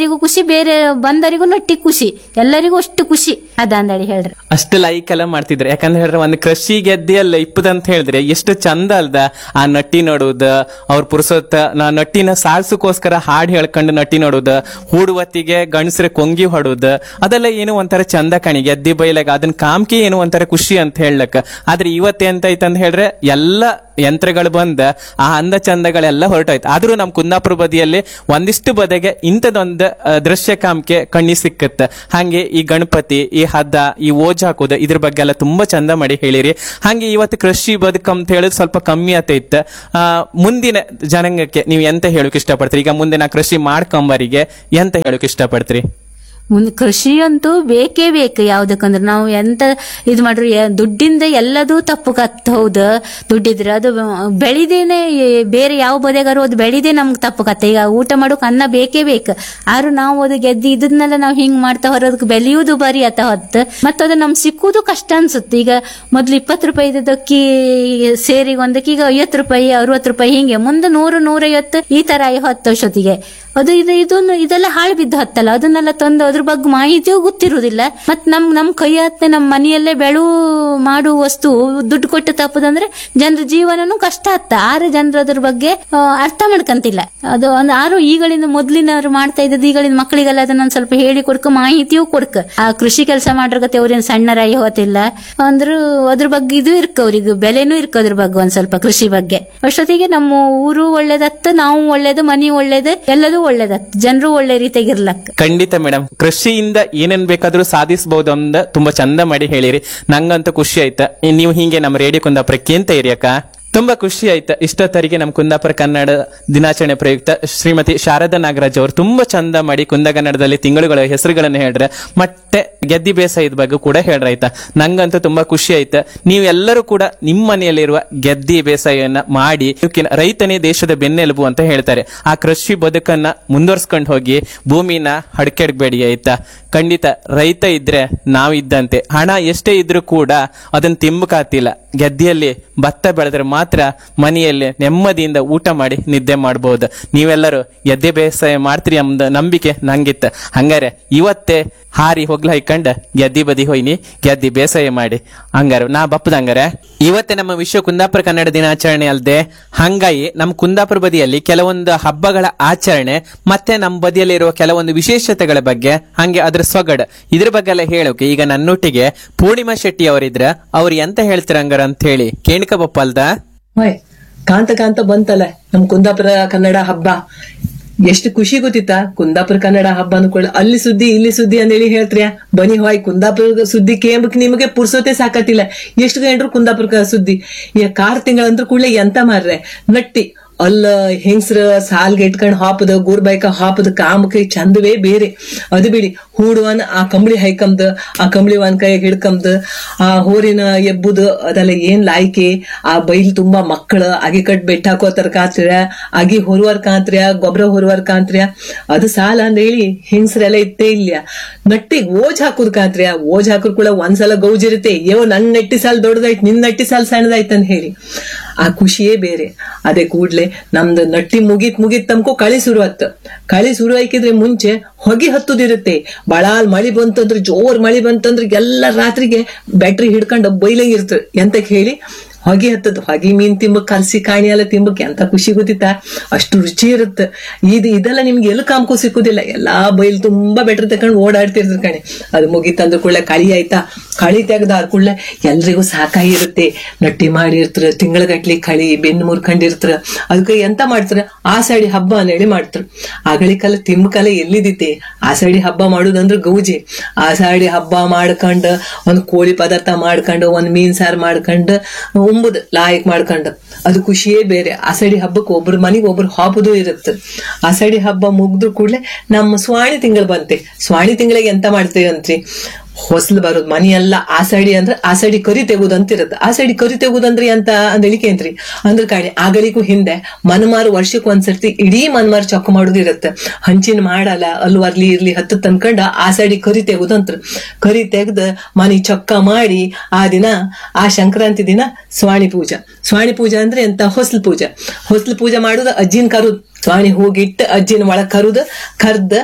ನಟ್ಟಿಯರಿಗೂ ಖುಷಿ ಬೇರೆ ಬಂದರಿಗೂ ನಟ್ಟಿ ಖುಷಿ ಎಲ್ಲರಿಗೂ ಅಷ್ಟು ಖುಷಿ ಅದಂದಳಿ ಹೇಳ್ರಿ ಅಷ್ಟು ಲೈಕ್ ಎಲ್ಲ ಮಾಡ್ತಿದ್ರು ಯಾಕಂದ್ರೆ ಹೇಳಿದ್ರೆ ಒಂದು ಕೃಷಿ ಗೆದ್ದೆಯಲ್ಲ ಇಪ್ಪದಂತ ಹೇಳಿದ್ರೆ ಎಷ್ಟು ಚಂದ ಅಲ್ದ ಆ ನಟ್ಟಿ ನೋಡುವುದು ಅವ್ರ ಪುರುಸೊತ್ತ ನಾ ನಟ್ಟಿನ ಸಾಲ್ಸಕ್ಕೋಸ್ಕರ ಹಾಡ್ ಹೇಳ್ಕೊಂಡು ನಟ್ಟಿ ನೋಡುದು ಹೂಡುವತ್ತಿಗೆ ಗಂಡಸ್ರೆ ಕೊಂಗಿ ಹೊಡುದು ಅದೆಲ್ಲ ಏನೋ ಒಂಥರ ಚಂದ ಕಣಿ ಗೆದ್ದಿ ಬೈಲಾಗ ಅದನ್ನ ಕಾಮ್ಕೆ ಏನೋ ಒಂಥರ ಖುಷಿ ಅಂತ ಹೇಳಕ್ ಆದ್ರೆ ಇವತ್ತು ಎಂತ ಐತಂತ ಹೇಳಿದ್ರೆ ಎಲ್ಲ ಯಂತ್ರಗಳು ಬಂದ ಆ ಅಂದ ಚಂದಗಳೆಲ್ಲ ಹೊರಟೋಯ್ತು ಆದ್ರೂ ನಮ್ ಕುಂದಾಪುರ ಬದಿಯಲ್ಲಿ ಒಂದಿಷ್ಟು ಬದೆಗೆ ಇಂಥದೊಂದು ಆ, ದೃಶ್ಯ ಕಾಮ್ಕೆ ಕಣ್ಣಿ ಸಿಕ್ಕತ್ತ ಹಾಗೆ ಈ ಗಣಪತಿ ಈ ಹದ್ದ ಈ ಓಜ್ ಹಾಕೋದು ಇದ್ರ ಬಗ್ಗೆ ಎಲ್ಲ ತುಂಬಾ ಚಂದ ಮಾಡಿ ಹೇಳಿರಿ ಹಾಗೆ ಇವತ್ತು ಕೃಷಿ ಬದುಕು ಅಂತ ಹೇಳಿದ್ ಸ್ವಲ್ಪ ಕಮ್ಮಿ ಆತೈತ ಆ, ಮುಂದಿನ ಜನಾಂಗಕ್ಕೆ ನೀವು ಎಂತ ಹೇಳಕ್ ಇಷ್ಟಪಡ್ತೀರಿ ಈಗ ಮುಂದೆ ನಾ ಕೃಷಿ ಮಾಡ್ಕೊಂಬರಿಗೆ ಎಂತ ಹೇಳಕ್ ಇಷ್ಟಪಡ್ತೀರಿ ಮುಂದೆ ಕೃಷಿ ಅಂತೂ ಬೇಕೇ ಬೇಕು ಯಾವ್ದಕ್ಕಂದ್ರೆ ನಾವು ಎಂತ ಇದು ಮಾಡ್ರಿ ಯ- ದುಡ್ಡಿಂದ ಎಲ್ಲದೂ ತಪ್ಪು ಕತ್ ಹೌದು ದುಡ್ಡಿದ್ರೆ ಅದು ಬೆಳಿದೇನೆ ಬೇರೆ ಯಾವ ಬದೆಗಾರು ಅದು ಬೆಳಿದೆ ನಮ್ಗೆ ತಪ್ಪು ಕತ್ತೆ ಈಗ ಊಟ ಮಾಡೋಕೆ ಅನ್ನ ಬೇಕೇ ಬೇಕು ಆದ್ರೂ ನಾವು ಅದು ಗೆದ್ದು ಇದನ್ನೆಲ್ಲ ನಾವು ಹಿಂಗ್ ಮಾಡ್ತಾ ಹೊರೋದಕ್ಕೆ ಬೆಳೆಯುವುದು ಬರಿ ಆತ ಹೊತ್ತು ಮತ್ತೆ ಅದು ನಮ್ಗೆ ಸಿಕ್ಕುವುದು ಕಷ್ಟ ಅನ್ಸುತ್ತೆ ಈಗ ಮೊದ್ಲು ಇಪ್ಪತ್ತು ರೂಪಾಯಿ ಇದ್ದಕ್ಕಿ ಸೇರಿಗೆ ಒಂದಕ್ಕೆ ಈಗ ಐವತ್ತು ರೂಪಾಯಿ ಅರವತ್ತು ರೂಪಾಯಿ ಹಿಂಗೆ ಮುಂದೆ ನೂರು ನೂರೈವತ್ತು ಈ ತರ ಹೊತ್ತು ವರ್ಷೊತ್ತಿಗೆ ಅದು ಇದು ಇದನ್ನು ಇದೆಲ್ಲ ಹಾಳು ಬಿದ್ದು ಹತ್ತಲ್ಲ ಅದನ್ನೆಲ್ಲ ತಂದು ಅದ್ರ ಬಗ್ಗೆ ಮಾಹಿತಿಯೂ ಗೊತ್ತಿರುವುದಿಲ್ಲ ಮತ್ ನಮ್ ನಮ್ ಕೈ ಹತ್ತೆ ನಮ್ ಮನೆಯಲ್ಲೇ ಬೆಳು ಮಾಡುವ ವಸ್ತು ದುಡ್ಡು ಕೊಟ್ಟು ತಪ್ಪದಂದ್ರೆ ಜನರ ಜೀವನನೂ ಕಷ್ಟ ಆತ್ತ ಆರು ಜನರು ಅದ್ರ ಬಗ್ಗೆ ಆ, ಅರ್ಥ ಮಾಡ್ಕಂತಿಲ್ಲ ಅದು ಒಂದು ಆರು ಈಗಳಿಂದ ಮೊದ್ಲಿನವ್ರು ಮಾಡ್ತಾ ಇದ್ದದ್ದು ಈಗಳಿನ ಮಕ್ಕಳಿಗೆಲ್ಲ ಅದನ್ನ ಒಂದ್ ಸ್ವಲ್ಪ ಹೇಳಿ ಕೊಡ್ಕ ಮಾಹಿತಿಯೂ ಕೊಡ್ಕ ಆ ಕೃಷಿ ಕೆಲಸ ಮಾಡ್ರಗತ್ತೆ ಅವ್ರೇನ್ ಸಣ್ಣರಾಗಿ ಹೋತಿಲ್ಲ ಅಂದ್ರು ಅದ್ರ ಬಗ್ಗೆ ಇದು ಇರ್ಕ ಅವ್ರಿಗೆ ಬೆಲೆನೂ ಇರ್ಕ ಅದ್ರ ಬಗ್ಗೆ ಒಂದ್ ಸ್ವಲ್ಪ ಕೃಷಿ ಬಗ್ಗೆ ಅಷ್ಟೊತ್ತಿಗೆ ನಮ್ಮ ಊರು ಒಳ್ಳೇದತ್ತ ನಾವು ಒಳ್ಳೇದು ಮನಿ ಒಳ್ಳೇದು ಎಲ್ಲದೂ ಒಳ್ಳೇದತ್ತ ಜನರು ಒಳ್ಳೆ ರೀತಿಯಾಗಿರ್ಲಕ್ಕ ಖಂಡಿತ ಮೇಡಮ್ ಕೃಷಿಯಿಂದ ಏನೇನ್ ಬೇಕಾದ್ರೂ ಸಾಧಿಸಬಹುದು ಅಂದ ತುಂಬಾ ಚಂದ ಮಾಡಿ ಹೇಳಿರಿ ನಂಗಂತೂ ಖುಷಿ ಆಯ್ತಾ ಇನ್ ನೀವು ಹಿಂಗೆ ನಮ್ಮ ರೇಡಿಯೋ ಕುಂದಾಪುರಕ್ಕೆ ಅಂತ ಇರಿ ಅಕ್ಕ ತುಂಬಾ ಖುಷಿ ಆಯ್ತಾ ಇಷ್ಟೊತ್ತರಿಗೆ ನಮ್ಮ ಕುಂದಾಪುರ ಕನ್ನಡ ದಿನಾಚರಣೆ ಪ್ರಯುಕ್ತ ಶ್ರೀಮತಿ ಶಾರದಾ ನಾಗರಾಜ್ ಅವರು ತುಂಬಾ ಚಂದ ಮಾಡಿ ಕುಂದಗನ್ನಡದಲ್ಲಿ ತಿಂಗಳುಗಳ ಹೆಸರುಗಳನ್ನು ಹೇಳ್ರೆ ಮತ್ತೆ ಗೆದ್ದಿ ಬೇಸಾಯದ ಬಗ್ಗೆ ಕೂಡ ಹೇಳ್ರ ಆಯ್ತಾ ನಂಗಂತೂ ತುಂಬಾ ಖುಷಿ ಆಯ್ತಾ ನೀವೆಲ್ಲರೂ ಕೂಡ ನಿಮ್ಮ ಮನೆಯಲ್ಲಿರುವ ಗೆದ್ದಿ ಬೇಸಾಯವನ್ನ ಮಾಡಿ ಇವಕ್ಕಿನ ರೈತನೇ ದೇಶದ ಬೆನ್ನೆಲುಬು ಅಂತ ಹೇಳ್ತಾರೆ ಆ ಕೃಷಿ ಬದುಕನ್ನ ಮುಂದುವರ್ಸ್ಕೊಂಡು ಹೋಗಿ ಭೂಮಿನ ಹಡ್ಕೆಡ್ಬೇಡಿ ಆಯ್ತಾ ಖಂಡಿತ ರೈತ ಇದ್ರೆ ನಾವಿದ್ದಂತೆ ಹಣ ಎಷ್ಟೇ ಇದ್ರೂ ಕೂಡ ಅದನ್ನ ತಿಂಬಕಾತಿಲ್ಲ ಗೆದ್ದಿಯಲ್ಲಿ ಭತ್ತ ಬೆಳೆದ್ರೆ ಮಾತ್ರ ಮನೆಯಲ್ಲಿ ನೆಮ್ಮದಿಯಿಂದ ಊಟ ಮಾಡಿ ನಿದ್ದೆ ಮಾಡಬಹುದು ನೀವೆಲ್ಲರೂ ಗೆದ್ದೆ ಬೇಸಾಯ ಮಾಡ್ತೀರಿ ಎಂಬ ನಂಬಿಕೆ ನಂಗಿತ್ತ ಹಂಗಾರೆ ಇವತ್ತೇ ಹಾರಿ ಹೋಗ್ಲ ಹೈಕಂಡ ಗೆದ್ದಿ ಬದಿ ಹೋಯ್ನಿ ಗೆದ್ದಿ ಬೇಸಾಯ ಮಾಡಿ ಹಂಗಾರ ನಾ ಬಪ್ಪದ ಹಂಗಾರೆ ಇವತ್ತೇ ನಮ್ಮ ವಿಶ್ವ ಕುಂದಾಪುರ ಕನ್ನಡ ದಿನಾಚರಣೆ ಅಲ್ಲದೆ ಹಂಗಾಗಿ ನಮ್ಮ ಕುಂದಾಪುರ ಬದಿಯಲ್ಲಿ ಕೆಲವೊಂದು ಹಬ್ಬಗಳ ಆಚರಣೆ ಮತ್ತೆ ನಮ್ಮ ಬದಿಯಲ್ಲಿ ಇರುವ ಕೆಲವೊಂದು ವಿಶೇಷತೆಗಳ ಬಗ್ಗೆ ಹಂಗೆ ಅದ್ರ ಸೊಗಡ ಇದ್ರ ಬಗ್ಗೆ ಎಲ್ಲ ಹೇಳೋಕೆ ಈಗ ನನ್ನೊಟ್ಟಿಗೆ ಪೂರ್ಣಿಮಾ ಶೆಟ್ಟಿ ಅವರಿದ್ರ ಅವ್ರು ಎಂತ ಹೇಳ್ತೀರ ಹಂಗಾರ ಅಂತ ಹೇಳಿ ಕೇಣಿಕ ಬಪ್ಪ ಅಲ್ದಾ ಹೋಯ್ ಕಾಂತ ಕಾಂತ ಬಂತಲ್ಲ ನಮ್ ಕುಂದಾಪುರ ಕನ್ನಡ ಹಬ್ಬ ಎಷ್ಟು ಖುಷಿ ಗೊತ್ತಿತ್ತಾ ಕುಂದಾಪುರ ಕನ್ನಡ ಹಬ್ಬ ಅನ್ಕೊಳ್ಳ ಅಲ್ಲಿ ಸುದ್ದಿ ಇಲ್ಲಿ ಸುದ್ದಿ ಅಂದೇಳಿ ಹೇಳ್ತ್ರ್ಯಾ ಬನ್ನಿ ಹೋಯ್ ಕುಂದಾಪುರ ಸುದ್ದಿ ಕೇಂಬಕ್ ನಿಮಗೆ ಪುರ್ಸೋತೆ ಸಾಕತ್ತಿಲ್ಲ ಎಷ್ಟು ಗಂಟ್ರು ಕುಂದಾಪುರ ಸುದ್ದಿ ಈಗ ಕಾರ್ ತಿಂಗಳಂದ್ರ ಕೂಡಲೇ ಎಂತ ಮಾರ್ರೆ ನಟ್ಟಿ ಅಲ್ಲ ಹೆಂಗ್ಸ್ರ ಸಾಲ್ಗೆ ಇಟ್ಕೊಂಡ್ ಹಾಪದ ಗೂರ್ಬೈಕ ಹಾಪದ ಕಾಮಕ್ಕೆ ಚಂದವೇ ಬೇರೆ ಅದು ಬಿಡಿ ಹೂಡುವನ್ ಆ ಕಂಬಳಿ ಹೈಕಂದ್ ಆ ಕಂಬಳಿ ಒಂದ್ ಕೈಯಾಗ ಹಿಡ್ಕಂದ್ ಆ ಹೋರಿನ ಎಬ್ಬುದು ಅದೆಲ್ಲ ಏನ್ ಲಾಯ್ಕೆ ಆ ಬೈಲ್ ತುಂಬಾ ಮಕ್ಕಳ ಅಗಿ ಕಟ್ ಬೆಟ್ಟ ಹಾಕೋತಾರ ಕಾತ್ರ್ಯ ಅಗಿ ಹೊರುವರ್ ಕಾಂತ್ರ್ಯ ಗೊಬ್ಬರ ಹೊರುವರ್ ಕಾಂತ್ರ್ಯ ಅದು ಸಾಲ ಅಂತ ಹೇಳಿ ಹೆಂಗ್ಸ್ರೆಲ್ಲ ಇತ್ತೇ ಇಲ್ಲ ನಟ್ಟಿಗ್ ಓಜ್ ಹಾಕುದ್ ಕಾಂತ್ರ್ಯ ಓಜ್ ಹಾಕುದ್ ಕೂಡ ಒಂದ್ಸಲ ಗೌಜಿರುತ್ತೆ ಯೋ ನನ್ ನಟ್ಟಿ ಸಾಲ್ ದೊಡ್ಡದಾಯ್ತು ನಿನ್ ನಟ್ಟಿ ಸಾಲ್ ಸಣ್ಣದಾಯ್ತು ಅಂತ ಹೇಳಿ ಆ ಖುಷಿಯೇ ಬೇರೆ ಅದೇ ಕೂಡ್ಲೆ ನಮ್ದು ನಟ್ಟಿ ಮುಗಿತ್ ಮುಗಿತ್ ತಮ್ಕೋ ಕಳಿ ಶುರು ಆತ್ ಕಳಿ ಶುರು ಆಯ್ಕಿದ್ರೆ ಮುಂಚೆ ಹೊಗೆ ಹತ್ತುದಿರುತ್ತೆ ಬಳಾಲ್ ಮಳಿ ಬಂತಂದ್ರೆ ಜೋರ್ ಮಳಿ ಬಂತಂದ್ರೆ ಎಲ್ಲ ರಾತ್ರಿಗೆ ಬ್ಯಾಟ್ರಿ ಹಿಡ್ಕೊಂಡು ಬೈಲೇ ಇರ್ತದೆ ಎಂತಕ್ ಹೇಳಿ ಹೊಗೆ ಹತ್ತದ ಹೊಗೆ ಮೀನ್ ತಿಂಬಕ್ ಕಲ್ಸಿ ಕಾಣಿ ಎಲ್ಲ ತಿಂಬಕ್ ಎಂತ ಖುಷಿ ಗೊತ್ತಿತ್ತಾ ಅಷ್ಟು ರುಚಿ ಇರುತ್ತೆ ಇದು ಇದೆಲ್ಲ ನಿಮ್ಗೆ ಎಲ್ಲಿ ಕಾಮ್ಕೋ ಸಿಕ್ಕುದಿಲ್ಲ ಎಲ್ಲಾ ಬೈಲ್ ತುಂಬಾ ಬೆಟ್ರ್ ತಕೊಂಡ್ ಓಡಾಡ್ತಿರ್ತಾರೆ ಕಣೆ ಅದು ಮುಗಿತಂದ್ರ ಕೂಡಲೇ ಕಳಿ ಆಯ್ತಾ ಕಳಿ ತೆಗ್ದಾದ ಕೂಡಲೇ ಎಲ್ರಿಗೂ ಸಾಕಾಗಿ ಇರುತ್ತೆ ನಟ್ಟಿ ಮಾಡಿರ್ತಾರ ತಿಂಗಳಗಟ್ಲಿ ಕಳಿ ಬೆನ್ನು ಮುರ್ಕೊಂಡಿರ್ತಾರ ಅದಕ್ಕೆ ಎಂತ ಮಾಡ್ತಾರ ಆಷಾಢಿ ಹಬ್ಬ ಅಂತೇಳಿ ಮಾಡ್ತಾರ ಆಗಳಿ ಕಾಲ ತಿಂಬಕಾಲ ಎಲ್ಲಿದಿತ್ತೆ ಆಷಾಢಿ ಹಬ್ಬ ಮಾಡುದಂದ್ರ ಗೌಜಿ ಆಷಾಢಿ ಹಬ್ಬ ಮಾಡ್ಕೊಂಡ್ ಒಂದ್ ಕೋಳಿ ಪದಾರ್ಥ ಮಾಡ್ಕೊಂಡು ಒಂದ್ ಮೀನ್ ಸಾರ್ ಮಾಡ್ಕೊಂಡು ಉಂಬುದು ಲಾಯಕ್ ಮಾಡ್ಕೊಂಡು ಅದು ಖುಷಿಯೇ ಬೇರೆ ಆಷಾಢಿ ಹಬ್ಬಕ್ಕೆ ಒಬ್ರ ಮನೆಗೆ ಒಬ್ರು ಹಾಪುದು ಇರುತ್ತೆ ಆಷಾಢಿ ಹಬ್ಬ ಮುಗ್ದು ಕೂಡಲೇ ನಮ್ಮ ಸ್ವಾಣಿ ತಿಂಗಳು ಬಂತೆ ಸ್ವಾಣಿ ತಿಂಗಳಿಗೆ ಎಂತ ಮಾಡ್ತೇವೆ ಅಂತ್ರಿ ಹೊಸ್ಲು ಬರೋದು ಮನೆಯೆಲ್ಲ ಆಸಡಿ ಅಂದ್ರೆ ಆಸಡಿ ಕರಿ ತೆಗುದಂತಿರುತ್ತೆ ಆಸಡಿ ಕರಿ ತೆಗುದಂದ್ರೆ ಅಂತ ಅಂದೇಳಿಕೇನ್ರಿ ಅಂದ್ರೆ ಕಾಣಿ ಆಗಳಿಗೂ ಹಿಂದೆ ಮನ್ಮಾರು ವರ್ಷಕ್ಕೆ ಒಂದ್ಸರ್ತಿ ಇಡೀ ಮನ್ಮಾರು ಚೊಕ್ಕ ಮಾಡೋದಿರುತ್ತೆ ಹಂಚಿನ ಮಾಡಲ್ಲ ಅಲ್ವರ್ಲಿ ಇರ್ಲಿ ಹತ್ತು ತನ್ಕಂಡ ಆಸಡಿ ಕರಿ ತೆಗುದಂತ್ರ ಕರಿ ತೆಗ್ದು ಮನೆ ಚೊಕ್ಕ ಮಾಡಿ ಆ ದಿನ ಆ ಸಂಕ್ರಾಂತಿ ದಿನ ಸ್ವಾಣಿ ಪೂಜಾ ಸ್ವಾಣಿ ಪೂಜಾ ಅಂದ್ರೆ ಎಂತ ಹೊಸ್ಲು ಪೂಜಾ ಹೊಸ್ಲು ಪೂಜೆ ಮಾಡುದು ಅಜ್ಜಿನ ಕರುದ್ ಸ್ವಾಣಿ ಹೋಗಿಟ್ಟು ಅಜ್ಜಿನ ಒಳಗ್ ಕರುದು ಕರ್ದ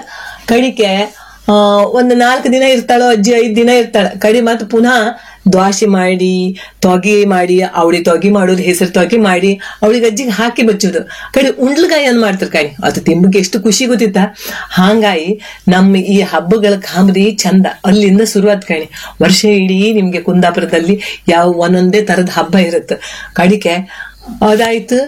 ಕಡಿಕೆ ಆ, ಒಂದು ನಾಲ್ಕು ದಿನ ಇರ್ತಾಳೋ ಅಜ್ಜಿ ಐದ್ ದಿನ ಇರ್ತಾಳ ಕಡಿ ಮತ್ ಪುನಃ ದ್ವಾಸೆ ಮಾಡಿ ತೊಗಿ ಮಾಡಿ ಅವಳಿ ತೊಗಿ ಮಾಡೋದು ಹೆಸರು ತೊಗಿ ಮಾಡಿ ಅವಳಿಗೆ ಅಜ್ಜಿಗೆ ಹಾಕಿ ಬಚ್ಚೋದು ಕಡೆ ಉಂಡ್ಲಗಾಯಿ ಏನ್ ಮಾಡ್ತಾರ ಕಣಿ ಅದು ತಿಂಬಕ್ಕೆ ಎಷ್ಟು ಖುಷಿ ಗೊತ್ತಿತ್ತ ಹಾಂಗಾಗಿ ನಮ್ಮ ಈ ಹಬ್ಬಗಳ ಕಾಮರಿ ಚಂದ ಅಲ್ಲಿಂದ ಶುರುವಾತ್ ಕಣಿ ವರ್ಷ ಇಡೀ ನಿಮ್ಗೆ ಕುಂದಾಪುರದಲ್ಲಿ ಯಾವ ಒಂದೊಂದೇ ತರದ ಹಬ್ಬ ಇರುತ್ತೆ ಕಡಿಕೆ ಅದಾಯ್ತು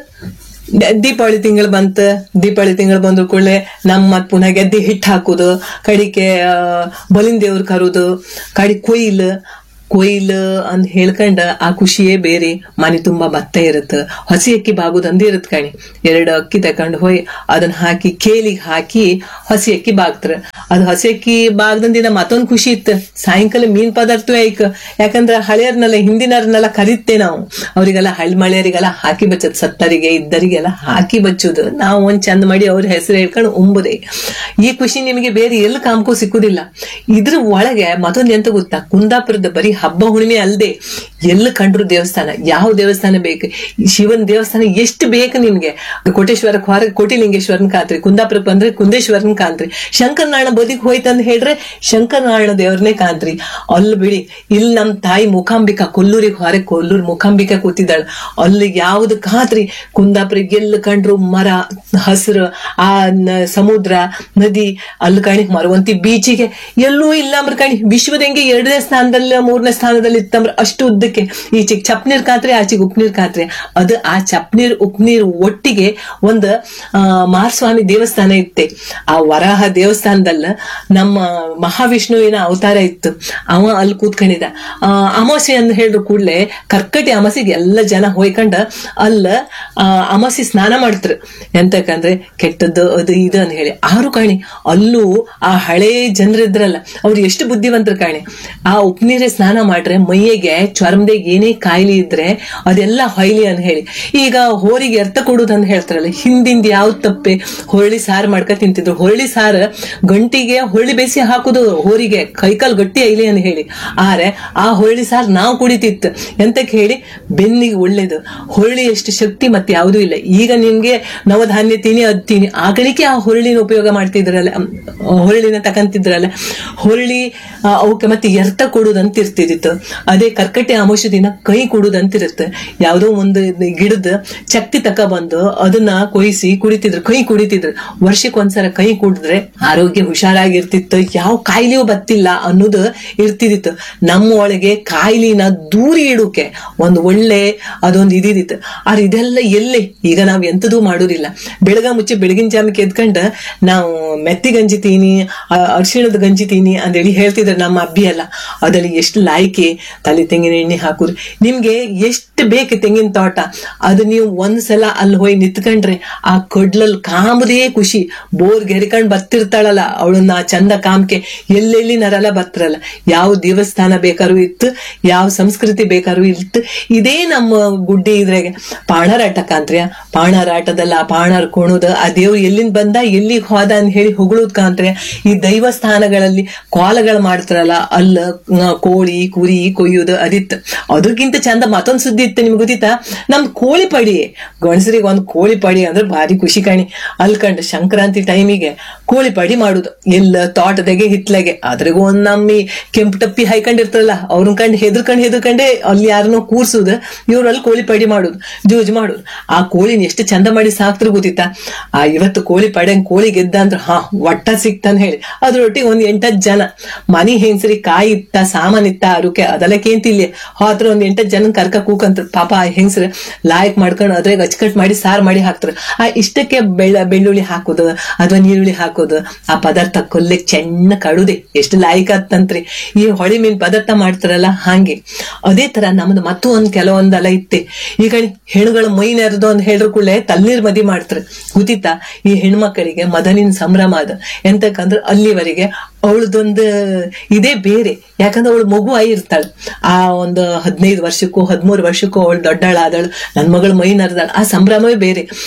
ದ- ದೀಪಾವಳಿ ತಿಂಗಳು ಬಂತ ದೀಪಾವಳಿ ತಿಂಗಳು ಬಂದ್ರು ಕೂಡಲೇ ನಮ್ಮ ಮತ್ ಪುನಃ ಗೆದ್ದೆ ಹಿಟ್ಟು ಹಾಕುದು ಕಡಿಕೆ ಆ, ಬಲಿನ ದೇವ್ರ ಕರುದು ಕಡಿ ಕೊಯ್ಲು ಕೊಯ್ಲು ಅಂತ ಹೇಳ್ಕೊಂಡ ಆ ಖುಷಿಯೇ ಬೇರೆ ಮನೆ ತುಂಬಾ ಭತ್ತ ಇರುತ್ತೆ ಹಸಿ ಅಕ್ಕಿ ಬಾಗುದಂದೇ ಇರುತ್ತೆ ಕಣಿ ಎರಡು ಅಕ್ಕಿ ತಕೊಂಡ್ ಹೋಯ್ ಅದನ್ನ ಹಾಕಿ ಕೇಲಿಗೆ ಹಾಕಿ ಹಸಿ ಅಕ್ಕಿ ಬಾಗ್ತಾರ ಅದು ಹಸಿ ಅಕ್ಕಿ ಬಾಗ್ದಂದಿನ ಮತ್ತೊಂದ್ ಖುಷಿ ಇತ್ತು ಸಾಯಂಕಾಲ ಮೀನ್ ಪದಾರ್ಥ ಐಕ್ ಯಾಕಂದ್ರ ಹಳೆಯರ್ನೆಲ್ಲ ಹಿಂದಿನವ್ರನ್ನೆಲ್ಲ ಕರೀತೆ ನಾವು ಅವರಿಗೆಲ್ಲ ಹಳ್ಳಿ ಮಳೆಯರಿಗೆಲ್ಲ ಹಾಕಿ ಬಚ್ಚದ್ ಸತ್ತರಿಗೆ ಇದ್ದರಿಗೆಲ್ಲ ಹಾಕಿ ಬಚ್ಚುದು ನಾವು ಒಂದ್ ಚಂದ ಮಾಡಿ ಅವ್ರ ಹೆಸರು ಹೇಳ್ಕೊಂಡು ಉಂಬುದೇ ಈ ಖುಷಿ ನಿಮಗೆ ಬೇರೆ ಎಲ್ಲಿ ಕಾಮ್ಕೋ ಸಿಕ್ಕುದಿಲ್ಲ ಇದ್ರ ಒಳಗೆ ಮತ್ತೊಂದ್ ಎಂತ ಗೊತ್ತಾ ಕುಂದಾಪುರದ ಬರೀ ಹಬ್ಬ ಹುಣ್ಣಿಮೆ ಅಲ್ದೆ ಎಲ್ಲಿ ಕಂಡ್ರು ದೇವಸ್ಥಾನ ಯಾವ ದೇವಸ್ಥಾನ ಬೇಕು ಈ ಶಿವನ್ ದೇವಸ್ಥಾನ ಎಷ್ಟು ಬೇಕು ನಿಮ್ಗೆ ಕೋಟೇಶ್ವರಕ್ಕೆ ಹೊರ ಕೋಟಿಲಿಂಗೇಶ್ವರನ್ ಕಾಂತ್ರಿ ಕುಂದಾಪುರಕ್ಕೆ ಬಂದ್ರೆ ಕುಂದೇಶ್ವರನ್ ಕಾಂತ್ರಿ ಶಂಕರನಾರಾಯಣ ಬದಿಗೆ ಹೋಯ್ತಂದ್ ಹೇಳ್ರೆ ಶಂಕರನಾರಾಯಣ ದೇವ್ರನ್ನೇ ಕಾಂತ್ರಿ ಅಲ್ಲಿ ಬಿಡಿ ಇಲ್ಲಿ ನಮ್ ತಾಯಿ ಮುಖಾಂಬಿಕಾ ಕೊಲ್ಲೂರಿಗೆ ಹೊರಗೆ ಕೊಲ್ಲೂರು ಮುಖಾಂಬಿಕಾ ಕೂತಿದ್ದಾಳ ಅಲ್ಲಿ ಯಾವ್ದು ಕಾತ್ರಿ ಕುಂದಾಪುರ ಎಲ್ಲಿ ಕಂಡ್ರು ಮರ ಹಸಿರು ಆ ನ- ಸಮುದ್ರ ನದಿ ಅಲ್ಲಿ ಕಣಿ ಮರವಂತಿ ಬೀಚಿಗೆ ಎಲ್ಲೂ ಇಲ್ಲ ಅಂಬ್ರ ಕಣಿ ವಿಶ್ವದಂಗೆ ಎರಡನೇ ಸ್ಥಾನದಲ್ಲಿ ಮೂರನೇ ಸ್ಥಾನದಲ್ಲಿ ಇತ್ತಂಬ್ರ ಅಷ್ಟು ಉದ್ದಕ್ಕೆ ಈಚೆಗೆ ಚಪ್ನೀರ್ ಕಾತ್ರೆ ಆಚೆಗೆ ಉಪ್ನೀರ್ ಕಾತ್ರೆ ಅದು ಆ ಚಪ್ನೀರ್ ಉಪ್ನೀರ್ ಒಟ್ಟಿಗೆ ಒಂದು ಆ, ಮಾರಸ್ವಾಮಿ ದೇವಸ್ಥಾನ ಇತ್ತೆ ಆ ವರಾಹ ದೇವಸ್ಥಾನದಲ್ಲ ನಮ್ಮ ಮಹಾವಿಷ್ಣುವಿನ ಅವತಾರ ಇತ್ತು ಅವ ಅಲ್ಲಿ ಕೂತ್ಕೊಂಡಿದ್ದ ಆ, ಅಮಾವಾಸ್ಯೆ ಅಂತ ಹೇಳಿದ್ರು ಕೂಡಲೇ ಕರ್ಕಟಿ ಅಮಾಸಿಗೆ ಎಲ್ಲ ಜನ ಹೋಯ್ಕೊಂಡ ಅಲ್ಲ ಆ, ಅಮಾಸಿ ಸ್ನಾನ ಮಾಡ್ತಾರೆ ಎಂತಕ್ಕಂದ್ರೆ ಕೆಟ್ಟದ್ದು ಅದು ಇದು ಅಂತ ಹೇಳಿ ಆರು ಕಾಣಿ ಅಲ್ಲೂ ಆ ಹಳೆ ಜನರಿದ್ರಲ್ಲ ಅವ್ರು ಎಷ್ಟು ಬುದ್ಧಿವಂತರು ಕಾಣಿ ಆ ಉಪ್ನೀರೆ ಸ್ನಾನ ಮಾಡ್ರೆ ಮೈಯಿಗೆ ಚರ್ಮದಾಗ ಏನೇ ಕಾಯಿಲೆ ಇದ್ರೆ ಅದೆಲ್ಲ ಹೊಯ್ಲಿ ಅಂತ ಹೇಳಿ ಈಗ ಹೋರಿಗೆ ಎರ್ತ ಕೊಡುದು ಅಂತ ಹೇಳ್ತಾರಲ್ಲ ಹಿಂದಿಂದ ಯಾವ್ದು ತಪ್ಪೆ ಹೊಳ್ಳಿ ಸಾರು ಮಾಡ್ಕ ತಿಂತಿದ್ರು ಹೊಳ್ಳಿ ಸಾರು ಗಂಟಿಗೆ ಹೊಳ್ಳಿ ಬೇಸಿ ಹಾಕುದು ಹೋರಿಗೆ ಕೈಕಾಲ್ ಗಟ್ಟಿ ಐಲಿ ಅಂತ ಹೇಳಿ ಆರೆ ಆ ಹೊಳ್ಳಿ ಸಾರು ನಾವು ಕುಡಿತಿತ್ತು ಎಂತಕ್ಕೆ ಹೇಳಿ ಬೆನ್ನಿಗೆ ಒಳ್ಳೇದು ಹೊಳ್ಳಿ ಎಷ್ಟು ಶಕ್ತಿ ಮತ್ತೆ ಯಾವುದೂ ಇಲ್ಲ ಈಗ ನಿಮ್ಗೆ ನವಧಾನ್ಯ ತಿನಿ ಅದ್ ತಿನಿ ಆಗಲಿಕ್ಕೆ ಆ ಹೊಳ್ಳಿನ ಉಪಯೋಗ ಮಾಡ್ತಿದ್ರಲ್ಲ ಅಮ್, ಹೊಳ್ಳಿನ ತಕಂತಿದ್ರಲ್ಲ ಹೊಳ್ಳಿ ಆ, ಅವಕ್ಕೆ ಮತ್ತೆ ಎರ್ತ ಕೊಡುದಂತ ಇರ್ತಿದಿತ್ತು ಅದೇ ಕರ್ಕಟೆ ಅಮಾವಾಸ್ಯೆ ದಿನ ಕೈ ಕೊಡುದಂತಿರುತ್ತೆ ಯಾವುದೋ ಒಂದು ಗಿಡದ ಚಕ್ತಿ ತಕ ಬಂದು ಅದನ್ನ ಕೊಯ್ಸಿ ಕುಡಿತಿದ್ರು ಕೈ ಕುಡಿತಿದ್ರು ವರ್ಷಕ್ಕೆ ಒಂದ್ಸಲ ಕೈ ಕುಡಿದ್ರೆ ಆರೋಗ್ಯ ಹುಷಾರಾಗಿರ್ತಿತ್ತು ಯಾವ ಕಾಯಿಲೆಯೂ ಬತ್ತಿಲ್ಲ ಅನ್ನೋದು ಇರ್ತಿದಿತ್ತು ನಮ್ಮ ಒಳಗೆ ಕಾಯಿಲಿನ ದೂರಿ ಇಡೋಕೆ ಒಂದು ಒಳ್ಳೆ ಅದೊಂದು ಇದಿದಿತ್ತು ಆದ್ರೆ ಇದೆಲ್ಲ ಎಲ್ಲೇ ಈಗ ನಾವ್ ಎಂತದೂ ಮಾಡೋದಿಲ್ಲ ಬೆಳಗ ಮುಚ್ಚೆ ಬೆಳಗಿನ ಜಾಮಕ್ಕೆ ಎದ್ಕೊಂಡ ನಾವು ಮೆತ್ತಿ ಗಂಜಿ ತೀನಿ ಆ, ಅರಿಶಿಣದ ಗಂಜಿ ತೀನಿ ಅಂತೇಳಿ ಹೇಳ್ತಿದ್ರು ನಮ್ಮ ಅಬ್ಬಿ ಎಲ್ಲ ಅದ್ರಲ್ಲಿ ಎಷ್ಟು ಲಾಯ್ಕೆ ತಲೆ ತೆಂಗಿನ ಎಣ್ಣೆ ಹಾಕುದು ನಿಮ್ಗೆ ಎಷ್ಟು ಬೇಕು ತೆಂಗಿನ ತೋಟ ಅದು ನೀವು ಒಂದ್ಸಲ ಅಲ್ಲಿ ಹೋಗಿ ನಿಂತ್ಕೊಂಡ್ರೆ ಆ ಕಡ್ಲಲ್ಲಿ ಕಾಮದೇ ಖುಷಿ ಬೋರ್ ಗೆರಿಕೊಂಡ್ ಬರ್ತಿರ್ತಾಳಲ್ಲ ಅವಳನ್ನ ಆ ಚಂದ ಕಾಮ್ಕೆ ಎಲ್ಲೆಲ್ಲಿ ನರಲ್ಲ ಬರ್ತಾರಲ್ಲ ಯಾವ ದೇವಸ್ಥಾನ ಬೇಕಾದ್ರೂ ಇತ್ತು ಯಾವ ಸಂಸ್ಕೃತಿ ಬೇಕಾದ್ರೂ ಇತ್ತು ಇದೇ ನಮ್ಮ ಗುಡ್ಡಿ ಇದ್ರಾಗೆ ಪಾಣರಾಟ ಕಾಂತ್ರ್ಯ ಪಾಣರಾಟದಲ್ಲ ಆ ಪಾಣರ್ ಕುಣುದು ಆ ದೇವ್ರು ಎಲ್ಲಿಂದ ಬಂದ ಎಲ್ಲಿಗೆ ಹೋದ ಅಂತ ಹೇಳಿ ಹೊಗಳೋದ್ ಕಾಂತ್ರ್ಯ ಈ ದೈವಸ್ಥಾನಗಳಲ್ಲಿ ಕೋಲಗಳು ಮಾಡ್ತಾರಲ್ಲ ಅಲ್ಲ ಆ, ಕೋಳಿ ಕುರಿ ಕೊಯ್ಯುದು ಅದಿತ್ತು ಅದಕ್ಕಿಂತ ಚಂದ ಮತ್ತೊಂದ್ ಸುದ್ದಿ ಇತ್ತು ನಿಮ್ಗೆ ಗೊತ್ತಿತ್ತಾ ನಮ್ ಕೋಳಿ ಪಡಿ ಗಣಸರಿಗೆ ಒಂದ್ ಕೋಳಿ ಪಡಿ ಅಂದ್ರೆ ಭಾರಿ ಖುಷಿ ಕಾಣಿ ಅಲ್ಲಿ ಕಂಡು ಸಂಕ್ರಾಂತಿ ಟೈಮಿಗೆ ಕೋಳಿ ಪಡಿ ಮಾಡುದು ಎಲ್ಲ ತೋಟದಾಗೆ ಹಿತ್ಲಾಗೆ ಅದ್ರಾಗ ಒಂದ್ ನಮ್ಮಿ ಕೆಂಪು ಟಪ್ಪಿ ಹಾಯ್ಕೊಂಡಿರ್ತಾರಲ್ಲ ಅವ್ರನ್ನ ಕಂಡು ಹೆದರ್ಕೊಂಡ್ ಹೆದರ್ಕೊಂಡೆ ಅಲ್ಲಿ ಯಾರನ್ನೋ ಕೂರ್ಸುದು ಇವ್ರಲ್ಲಿ ಕೋಳಿ ಪಡಿ ಮಾಡುದು ಜೂಜ್ ಮಾಡುದು ಆ ಕೋಳಿನ ಎಷ್ಟು ಚಂದ ಮಾಡಿ ಸಾಕ್ತರು ಗೊತ್ತಿತ್ತಾ ಆ ಇವತ್ತು ಕೋಳಿ ಪಡೆಂಗ್ ಕೋಳಿ ಗೆದ್ದ ಅಂದ್ರ ಹಾ ಒಟ್ಟ ಸಿಕ್ತಾನ ಹೇಳಿ ಅದ್ರೊಟ್ಟಿಗೆ ಒಂದ್ ಎಂಟತ್ ಜನ ಮನಿ ಹೆಂಗ್ಸರಿ ಕಾಯಿ ಇತ್ತ ಸಾಮಾನ್ ಇತ್ತ ಅರುಕೆ ಅದೆಲ್ಲಕೇಂತಿಲ್ಲಿ ಹೋದ್ರ ಒಂದ್ ಎಂಟತ್ ಜನ ಕರ್ಕ ಕೂಕಂತ್ರ ಪಾಪ ಆ ಹೆಂಗ್ಸ್ರ ಲಾಯಕ್ ಮಾಡ್ಕೊಂಡು ಅದ್ರಾಗ ಅಚ್ಚಕಟ್ ಮಾಡಿ ಸಾರ್ ಮಾಡಿ ಹಾಕ್ತಾರ ಆ ಇಷ್ಟಕ್ಕೆ ಬೆಳ್ಳ ಬೆಳ್ಳುಳ್ಳಿ ಹಾಕುದು ಅಥವಾ ನೀರುಳ್ಳಿ ಹಾಕುದು ಆ ಪದಾರ್ಥ ಕೊಲ್ಲಿಗ್ ಚೆನ್ನ ಕಡುದೆ ಎಷ್ಟು ಲಾಯಕ್ ಆತ್ತಂತ್ರಿ ಈ ಹೊಳಿ ಮೀನ್ ಪದಾರ್ಥ ಮಾಡ್ತಾರಲ್ಲ ಹಾಗೆ ಅದೇ ತರ ನಮ್ದು ಮತ್ತೂ ಒಂದ್ ಕೆಲವೊಂದೆಲ್ಲ ಇತ್ತೆ ಈಗ ಹೆಣ್ಣುಗಳ ಮೈ ನೆರೆದು ಅಂತ ಹೇಳಿದ್ರು ಕೂಡಲೇ ತಲ್ನೀರ್ ಮದಿ ಮಾಡ್ತಾರೆ ಗೊತ್ತಿತ್ತಾ ಈ ಹೆಣ್ಮಕ್ಕಳಿಗೆ ಮದನಿನ ಸಂಭ್ರಮ ಅದು ಎಂತಕ್ಕಂದ್ರೆ ಅಲ್ಲಿವರೆಗೆ ಅವಳದೊಂದು ಇದೇ ಬೇರೆ ಯಾಕಂದ್ರೆ ಅವಳು ಮಗು ಆಗಿರ್ತಾಳೆ ಆ ಒಂದು ಹದಿನೈದು ವರ್ಷಕ್ಕೂ ಹದಿಮೂರು ವರ್ಷಕ್ಕೂ ಅವಳು ದೊಡ್ಡಳಾದಳು ನನ್ ಮಗಳು ಮೈ ನರ್ದಾಳ ಆ ಸಂಭ್ರಮವೇ ಬೇರೆ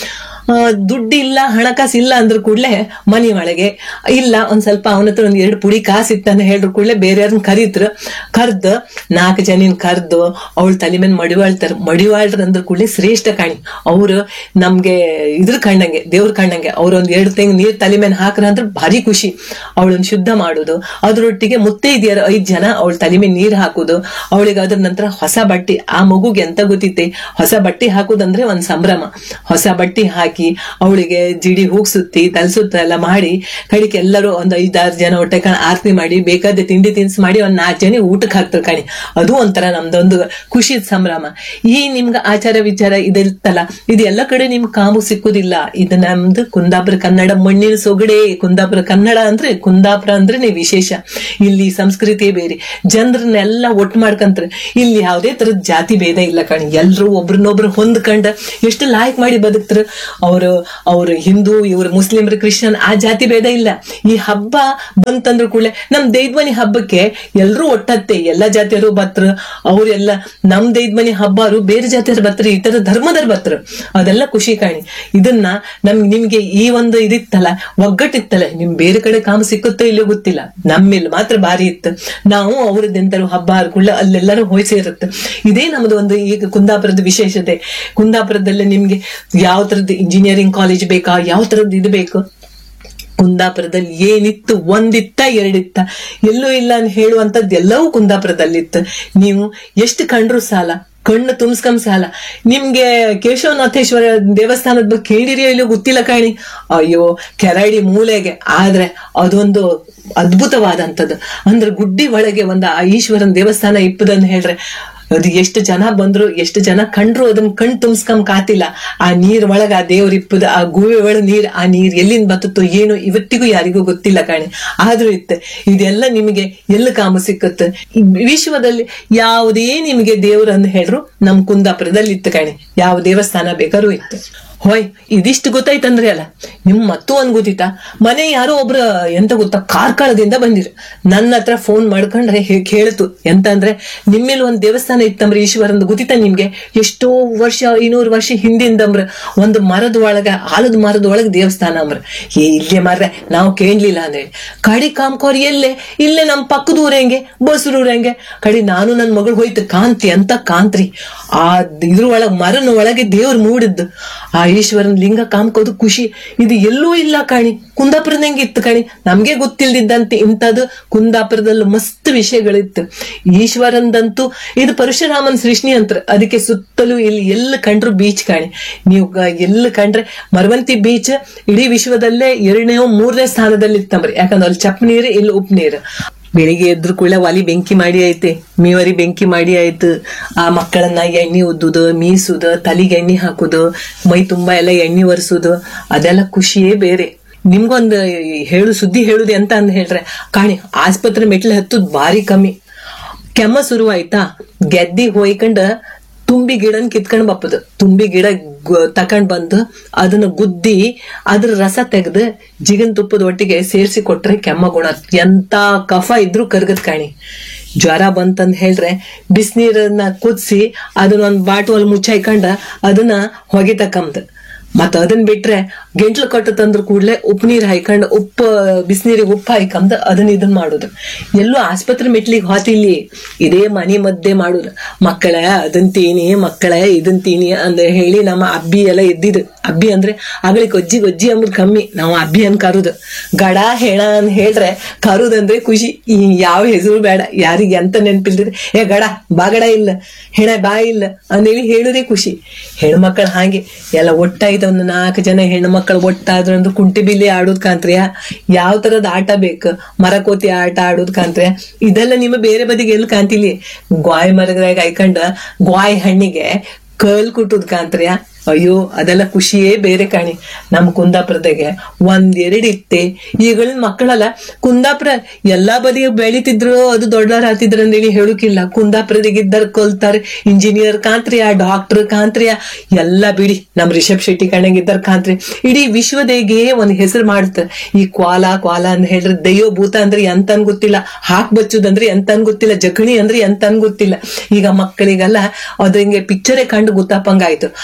ಆ, ದುಡ್ಡು ಇಲ್ಲ ಹಣಕಾಸು ಇಲ್ಲ ಅಂದ್ರ ಕೂಡ್ಲೆ ಮನಿ ಒಳಗೆ ಇಲ್ಲ ಒಂದ್ ಸ್ವಲ್ಪ ಅವನ ಹತ್ರ ಒಂದ್ ಎರಡು ಪುಡಿ ಕಾಸು ಇತ್ತಂತ ಹೇಳ್ರು ಕೂಡ್ಲೆ ಬೇರೆಯವ್ರನ್ನ ಕರೀತ್ರ ಕರ್ದ್ ನಾಲ್ಕು ಜನಿನ್ ಕರ್ದು ಅವಳ ತಲೆ ಮೇಲೆ ಮಡಿವಾಳ್ತಾರ ಮಡಿವಾಳ್ರ ಅಂದ್ರ ಕೂಡ್ಲೆ ಶ್ರೇಷ್ಠ ಕಾಣಿ ಅವ್ರು ನಮ್ಗೆ ಇದ್ರ ಕಂಡಂಗೆ ದೇವ್ರ ಕಂಡಂಗೆ ಅವ್ರ ಒಂದ್ ಎರಡು ತೆಂಗ್ ನೀರ್ ತಲೆ ಮೇಲೆ ಹಾಕ್ರ ಅಂದ್ರೆ ಭಾರಿ ಖುಷಿ ಅವಳನ್ನ ಶುದ್ಧ ಮಾಡೋದು ಅದ್ರೊಟ್ಟಿಗೆ ಮುತ್ತೆ ಇದೆಯಾರ ಐದ್ ಜನ ಅವಳ ತಲೆ ಮೇಲೆ ನೀರ್ ಹಾಕುದು ಅವಳಿಗೆ ಅದ್ರ ನಂತರ ಹೊಸ ಬಟ್ಟೆ ಆ ಮಗುಗೆ ಎಂತ ಗೊತ್ತಿತ್ತೆ ಹೊಸ ಬಟ್ಟೆ ಹಾಕುದಂದ್ರೆ ಒಂದ್ ಸಂಭ್ರಮ ಹೊಸ ಬಟ್ಟೆ ಹಾಕಿ ಅವಳಿಗೆ ಜಿಡಿ ಹೂಗ್ ಸುತ್ತಿ ತಲ್ಸುತ್ತ ಎಲ್ಲ ಮಾಡಿ ಕಡಿಕೆ ಎಲ್ಲರೂ ಒಂದ್ ಐದಾರು ಜನ ಹೊಟ್ಟೆ ಕಾಣ ಆರತಿ ಮಾಡಿ ಬೇಕಾದ ತಿಂಡಿ ತಿನ್ಸ್ ಮಾಡಿ ಒಂದ್ ನಾಲ್ಕು ಜನ ಊಟಕ್ಕೆ ಹಾಕ್ತಾರೆ ಕಣಿ ಅದು ಒಂಥರ ನಮ್ದೊಂದು ಖುಷಿ ಸಂಭ್ರಮ ಈ ನಿಮ್ಗ ಆಚಾರ ವಿಚಾರ ಇದಿರ್ತಲ್ಲ ಇದು ಎಲ್ಲ ಕಡೆ ನಿಮ್ ಕಾಮು ಸಿಕ್ಕುದಿಲ್ಲ ಇದು ನಮ್ದು ಕುಂದಾಪುರ ಕನ್ನಡ ಮಣ್ಣಿನ ಸೊಗಡೆ ಕುಂದಾಪುರ ಕನ್ನಡ ಅಂದ್ರೆ ಕುಂದಾಪುರ ಅಂದ್ರೆ ವಿಶೇಷ ಇಲ್ಲಿ ಸಂಸ್ಕೃತಿ ಬೇರೆ ಜನರನ್ನೆಲ್ಲ ಒಟ್ಟು ಮಾಡ್ಕಂತಾರೆ ಇಲ್ಲಿ ಯಾವುದೇ ತರದ ಜಾತಿ ಭೇದ ಇಲ್ಲ ಕಣಿ ಎಲ್ರು ಒಬ್ರನ್ನೊಬ್ರು ಹೊಂದ್ಕೊಂಡ ಎಷ್ಟು ಲಾಯಕ್ ಮಾಡಿ ಬದುಕ್ತಾರ ಅವ್ರು ಅವ್ರು ಹಿಂದೂ ಇವ್ರು ಮುಸ್ಲಿಮ್ರು ಕ್ರಿಶ್ಚಿಯನ್ ಆ ಜಾತಿ ಭೇದ ಇಲ್ಲ ಈ ಹಬ್ಬ ಬಂತಂದ್ರು ಕೂಡಲೇ ನಮ್ ದೈದ್ಮನಿ ಹಬ್ಬಕ್ಕೆ ಎಲ್ರೂ ಒಟ್ಟತ್ತೆ ಎಲ್ಲಾ ಜಾತಿಯರು ಬತ್ರ ಅವ್ರೆಲ್ಲ ನಮ್ ದೈದ್ಮನಿ ಹಬ್ಬರು ಬೇರೆ ಜಾತಿಯರು ಬತ್ರ ಈ ತರ ಧರ್ಮದವ್ರು ಬತ್ರ ಅದೆಲ್ಲ ಖುಷಿ ಕಾಣಿ ಇದನ್ನ ನಮ್ ನಿಮ್ಗೆ ಈ ಒಂದು ಇದಿತ್ತಲ್ಲ ಒಗ್ಗಟ್ಟಿತ್ತಲ್ಲ ನಿಮ್ ಬೇರೆ ಕಡೆ ಕಾಮ ಸಿಕ್ಕುತ್ತೋ ಇಲ್ಲೋ ಗೊತ್ತಿಲ್ಲ ನಮ್ಮಿಲ್ ಮಾತ್ರ ಭಾರಿ ಇತ್ತು ನಾವು ಅವ್ರದ್ದೆಂತರು ಹಬ್ಬ ಹರ್ಕೊಳ್ಳ ಅಲ್ಲೆಲ್ಲರೂ ಹೋಯ್ ಸೇರುತ್ತೆ ಇದೇ ನಮ್ದು ಒಂದು ಈಗ ಕುಂದಾಪುರದ ವಿಶೇಷತೆ ಕುಂದಾಪುರದಲ್ಲಿ ನಿಮ್ಗೆ ಯಾವ ತರದ್ದು ಇಂಜಿನಿಯರಿಂಗ್ ಕಾಲೇಜ್ ಬೇಕಾ ಯಾವ ತರದ್ದು ಇದು ಬೇಕು ಕುಂದಾಪುರದಲ್ಲಿ ಏನಿತ್ತು ಒಂದಿತ್ತ ಎರಡಿತ್ತ ಎಲ್ಲೂ ಇಲ್ಲ ಅಂತ ಹೇಳುವಂತದ್ದು ಎಲ್ಲವೂ ಕುಂದಾಪುರದಲ್ಲಿತ್ತು ನೀವು ಎಷ್ಟು ಕಂಡ್ರು ಸಾಲ ಕಣ್ಣು ತುಂಬಿಸ್ಕೊಂಡ್ ಸಾಲ ನಿಮ್ಗೆ ಕೇಶವನಾಥೇಶ್ವರ ದೇವಸ್ಥಾನದ ಬಗ್ಗೆ ಕೇಳಿರಿಯೋ ಇಲ್ಲೋ ಗೊತ್ತಿಲ್ಲ ಕಾಣಿ ಅಯ್ಯೋ ಕೆರಡಿ ಮೂಲೆಗೆ ಆದ್ರೆ ಅದೊಂದು ಅದ್ಭುತವಾದಂಥದ್ದು ಅಂದ್ರೆ ಗುಡ್ಡಿ ಒಳಗೆ ಒಂದು ಆ ಈಶ್ವರನ ದೇವಸ್ಥಾನ ಇಪ್ಪದಂತ ಹೇಳ್ರೆ ಅದು ಎಷ್ಟು ಜನ ಬಂದ್ರು ಎಷ್ಟು ಜನ ಕಂಡ್ರು ಅದನ್ನ ಕಣ್ ತುಂಬಿಸ್ಕೊಂಡ್ ಕಾತಿಲ್ಲ ಆ ನೀರ್ ಒಳಗ ಆ ದೇವ್ರ ಇಪ್ಪದ ಆ ಗೂವೆ ಒಳಗ ನೀರ್ ಆ ನೀರ್ ಎಲ್ಲಿಂದ ಬತ್ತತ್ತೋ ಏನು ಇವತ್ತಿಗೂ ಯಾರಿಗೂ ಗೊತ್ತಿಲ್ಲ ಕಾಣಿ ಆದ್ರೂ ಇತ್ತು ಇದೆಲ್ಲ ನಿಮಗೆ ಎಲ್ಲಿ ಕಾಮ ಸಿಕ್ಕುತ್ತೆ ಈ ವಿಶ್ವದಲ್ಲಿ ಯಾವುದೇ ನಿಮಗೆ ದೇವ್ರಂದ್ ಹೇಳ್ರು ನಮ್ ಕುಂದಾಪುರದಲ್ಲಿ ಇತ್ತು ಕಾಣಿ ಯಾವ ದೇವಸ್ಥಾನ ಬೇಕಾದ್ರೂ ಇತ್ತು ಹೋಯ್ ಇದಿಷ್ಟು ಗೊತ್ತಾಯ್ತಂದ್ರೆ ಅಲ್ಲ ನಿಮ್ ಮತ್ತೂ ಒಂದ್ ಗೊತ್ತಿತ್ತಾ ಮನೆ ಯಾರೋ ಒಬ್ರ ಎಂತ ಗೊತ್ತಾ ಕಾರ್ಕಳದಿಂದ ಬಂದಿರು ನನ್ನ ಹತ್ರ ಫೋನ್ ಮಾಡ್ಕೊಂಡ್ರೆ ಹೇ- ಕೇಳ್ತು ಎಂತ ಅಂದ್ರೆ ನಿಮ್ಮೇಲೆ ಒಂದ್ ದೇವಸ್ಥಾನ ಇತ್ತಂಬ್ರ ಈಶ್ವರಂದು ಗೊತ್ತಿತ್ತ ನಿಮ್ಗೆ ಎಷ್ಟೋ ವರ್ಷ ಐನೂರು ವರ್ಷ ಹಿಂದಿಂದಂಬ್ರ ಒಂದು ಮರದ ಒಳಗ ಆಲದ ಮರದ ಒಳಗ ದೇವಸ್ಥಾನ ಅಂಬ್ರ ಏ ಇಲ್ಲೇ ಮಾರ್ರೆ ನಾವು ಕೇಳ್ಲಿಲ್ಲ ಅಂದ್ರೆ ಕಡಿ ಕಾಮ್ಕೋರ್ ಎಲ್ಲೇ ಇಲ್ಲೇ ನಮ್ ಪಕ್ಕದ ಊರಂಗೆ ಬಸ್ರು ಊರಂಗೆ ಕಡಿ ನಾನು ನನ್ ಮಗಳು ಹೋಯ್ತು ಕಾಂತಿ ಅಂತ ಕಾಂತ್ರಿ ಆ ಇದ್ರ ಒಳಗ್ ಮರನ ಒಳಗೆ ದೇವ್ರು ಮೂಡಿದ್ದು ಆ ಈಶ್ವರನ್ ಲಿಂಗ ಕಾಮ್ಕೋದು ಖುಷಿ ಇದು ಎಲ್ಲೂ ಇಲ್ಲ ಕಾಣಿ ಕುಂದಾಪುರದಂಗೆ ಇತ್ತು ಕಾಣಿ ನಮ್ಗೆ ಗೊತ್ತಿಲ್ದಿದ್ದಂತೆ ಇಂಥದ್ದು ಕುಂದಾಪುರದಲ್ಲಿ ಮಸ್ತ್ ವಿಷಯಗಳಿತ್ತು ಈಶ್ವರಂದಂತೂ ಇದು ಪರಶುರಾಮನ್ ಸೃಷ್ಟಿ ಅಂತ ಅದಕ್ಕೆ ಸುತ್ತಲೂ ಇಲ್ಲಿ ಎಲ್ಲಿ ಕಂಡ್ರು ಬೀಚ್ ಕಾಣಿ ನೀವು ಗ- ಎಲ್ಲಿ ಕಂಡ್ರೆ ಮರವಂತಿ ಬೀಚ್ ಇಡೀ ವಿಶ್ವದಲ್ಲೇ ಎರಡನೇ ಮೂರನೇ ಸ್ಥಾನದಲ್ಲಿ ಇತ್ತಂಬ್ರಿ ಯಾಕಂದ್ರೆ ಅಲ್ಲಿ ಚಪ್ ನೀರು ಇಲ್ಲಿ ಉಪ್ಪು ನೀರು ಬೆಳಿಗ್ಗೆ ಎದ್ರು ಕೂಡ ಒಲಿ ಬೆಂಕಿ ಮಾಡಿ ಐತೆ ಮೀವರಿ ಬೆಂಕಿ ಮಾಡಿ ಆಯ್ತು ಆ ಮಕ್ಕಳನ್ನ ಎಣ್ಣೆ ಉದ್ದುದು ಮೀಸುದು ತಲೆಗೆ ಎಣ್ಣೆ ಹಾಕುದು ಮೈ ತುಂಬಾ ಎಲ್ಲ ಎಣ್ಣೆ ಒರೆಸುದು ಅದೆಲ್ಲ ಖುಷಿಯೇ ಬೇರೆ ನಿಮ್ಗೊಂದು ಹೇಳು ಸುದ್ದಿ ಹೇಳುದು ಎಂತ ಅಂದ್ ಹೇಳ್ರೆ ಕಾಣಿ ಆಸ್ಪತ್ರೆ ಮೆಟ್ಲು ಹತ್ತುದ್ ಭಾರಿ ಕಮ್ಮಿ ಕೆಮ್ಮ ಶುರು ಆಯ್ತಾ ಗೆದ್ದಿ ಹೋಯ್ಕೊಂಡ ತುಂಬಿ ಗಿಡನ್ ಕಿತ್ಕೊಂಡ್ ಬಪ್ಪದು ತುಂಬಿ ಗಿಡ ಗ- ತಕೊಂಡ್ ಬಂದು ಅದನ್ನ ಗುದ್ದಿ ಅದ್ರ ರಸ ತೆಗೆದು ಜಿಗನ್ ತುಪ್ಪದ ಒಟ್ಟಿಗೆ ಸೇರಿಸಿ ಕೊಟ್ರೆ ಕೆಮ್ಮ ಗುಣ ಎಂತ ಕಫ ಇದ್ರೂ ಕರ್ಗದ್ ಕಾಣಿ ಜ್ವರ ಬಂತಂದ್ ಹೇಳ್ರೆ ಬಿಸಿನೀರನ್ನ ಕುದಿಸಿ ಅದನ್ನ ಒಂದ್ ಬಾಟುವಲ್ ಮುಚ್ಚಾಯ್ಕೊಂಡ ಅದನ್ನ ಹೊಗೆ ತಕ್ಕಂದ್ ಮತ್ತ ಅದನ್ನ ಬಿಟ್ರೆ ಗೆಂಟ್ಲು ಕಟ್ಟು ತಂದ್ರ ಕೂಡ್ಲೆ ಉಪ್ಪು ನೀರ್ ಹಾಯ್ಕೊಂಡ್ ಉಪ್ಪು ಬಿಸಿನೀರಿಗೆ ಉಪ್ಪು ಹಾಯ್ಕೊಂಡ್ ಅದನ್ನ ಇದನ್ ಮಾಡುದು ಎಲ್ಲೂ ಆಸ್ಪತ್ರೆ ಮೆಟ್ಲಿಗೆ ಹೋತಿಲ್ಲಿ ಇದೇ ಮನಿ ಮದ್ದೆ ಮಾಡುದು ಮಕ್ಕಳ ಅದನ್ ತೀನಿ ಮಕ್ಕಳ ಇದನ್ ತೀನಿ ಅಂತ ಹೇಳಿ ನಮ್ಮ ಅಬ್ಬಿ ಎಲ್ಲ ಇದ್ದಿದ್ದು ಅಬ್ಬಿ ಅಂದ್ರೆ ಆಗ್ಲಿ ಗೊಜ್ಜಿ ಗೊಜ್ಜಿ ಅಂಬುದು ಕಮ್ಮಿ ನಾವು ಅಬ್ಬಿ ಅನ್ ಕರುದು ಗಡ ಹೆಣ ಅಂತ ಹೇಳ್ರೆ ಕರುದಂದ್ರೆ ಖುಷಿ ಈ ಯಾವ ಹೆಸರು ಬೇಡ ಯಾರಿಗೆ ಎಂತ ನೆನ್ಪಿಲ್ದಿದ್ರೆ ಏ ಗಡ ಬಾಗಡ ಇಲ್ಲ ಹೆಣ ಬಾ ಇಲ್ಲ ಅಂದೇಳಿ ಹೇಳುದೇ ಖುಷಿ ಹೆಣ್ಮಕ್ಳು ಹಾಗೆ ಎಲ್ಲ ಒಟ್ಟಾಯ್ತು ಒಂದು ನಾಲ್ಕು ಜನ ಹೆಣ್ಣು ಮಕ್ಕಳು ಒಟ್ಟಾದ್ರು ಒಂದು ಕುಂಟಿ ಬಿಲ್ಲಿ ಆಡೋದ್ ಕಾಂತ್ರಿಯ ಯಾವ ತರದ ಆಟ ಬೇಕು ಮರಕೋತಿ ಆಟ ಆಡೋದ್ ಕಾಂತ್ರಿಯ ಇದೆಲ್ಲ ನಿಮ್ಮ ಬೇರೆ ಬದಿಗೆ ಎಲ್ಲಿ ಕಾಂತಿಲಿ ಗ್ವಾಯ್ ಮರದಾಗ ಹಾಯ್ಕೊಂಡ ಗ್ವಾಯ್ ಹಣ್ಣಿಗೆ ಕಲ್ ಕುಟ್ಟುದ್ ಕಾಂತ್ರಿಯ ಅಯ್ಯೋ ಅದೆಲ್ಲ ಖುಷಿಯೇ ಬೇರೆ ಕಾಣಿ ನಮ್ ಕುಂದಾಪುರದಾಗೆ ಒಂದೆರಡು ಇತ್ತೆ ಈಗಳ ಮಕ್ಕಳಲ್ಲ ಕುಂದಾಪುರ ಎಲ್ಲಾ ಬದಿಗೆ ಬೆಳಿತಿದ್ರು ಅದು ದೊಡ್ಡವ್ರ ಆತಿದ್ರು ಅಂದೇಳಿ ಹೇಳುಕಿಲ್ಲ ಕುಂದಾಪುರದಾಗ ಇದ್ದಾರ ಕಲ್ತಾರ ಇಂಜಿನಿಯರ್ ಕಾಂತ್ರಿಯ ಡಾಕ್ಟರ್ ಕಾಂತ್ರಿಯ ಎಲ್ಲಾ ಬಿಡಿ ನಮ್ ರಿಷಬ್ ಶೆಟ್ಟಿ ಕಣಗಿದ್ದಾರ ಕಾಂತ್ರಿ ಇಡೀ ವಿಶ್ವದಾಗೆ ಒಂದ್ ಹೆಸರು ಮಾಡುತ್ತೆ ಈ ಕ್ವಾಲ ಕ್ವಾಲ ಅಂತ ಹೇಳ್ರೆ ದೈವ ಭೂತ ಅಂದ್ರೆ ಎಂತನ್ ಗೊತ್ತಿಲ್ಲ ಹಾಕ್ ಬಚ್ಚುದಂದ್ರೆ ಎಂತನ್ ಗೊತ್ತಿಲ್ಲ ಜಗಣಿ ಅಂದ್ರೆ ಎಂತನ್ ಗೊತ್ತಿಲ್ಲ ಈಗ ಮಕ್ಕಳಿಗೆಲ್ಲ ಅದು ಹಿಂಗೆ ಪಿಕ್ಚರೇ ಕಂಡು ಗೊತ್ತಾಪಂಗಾಯ್ತು ಆರ್ ಒಂದ್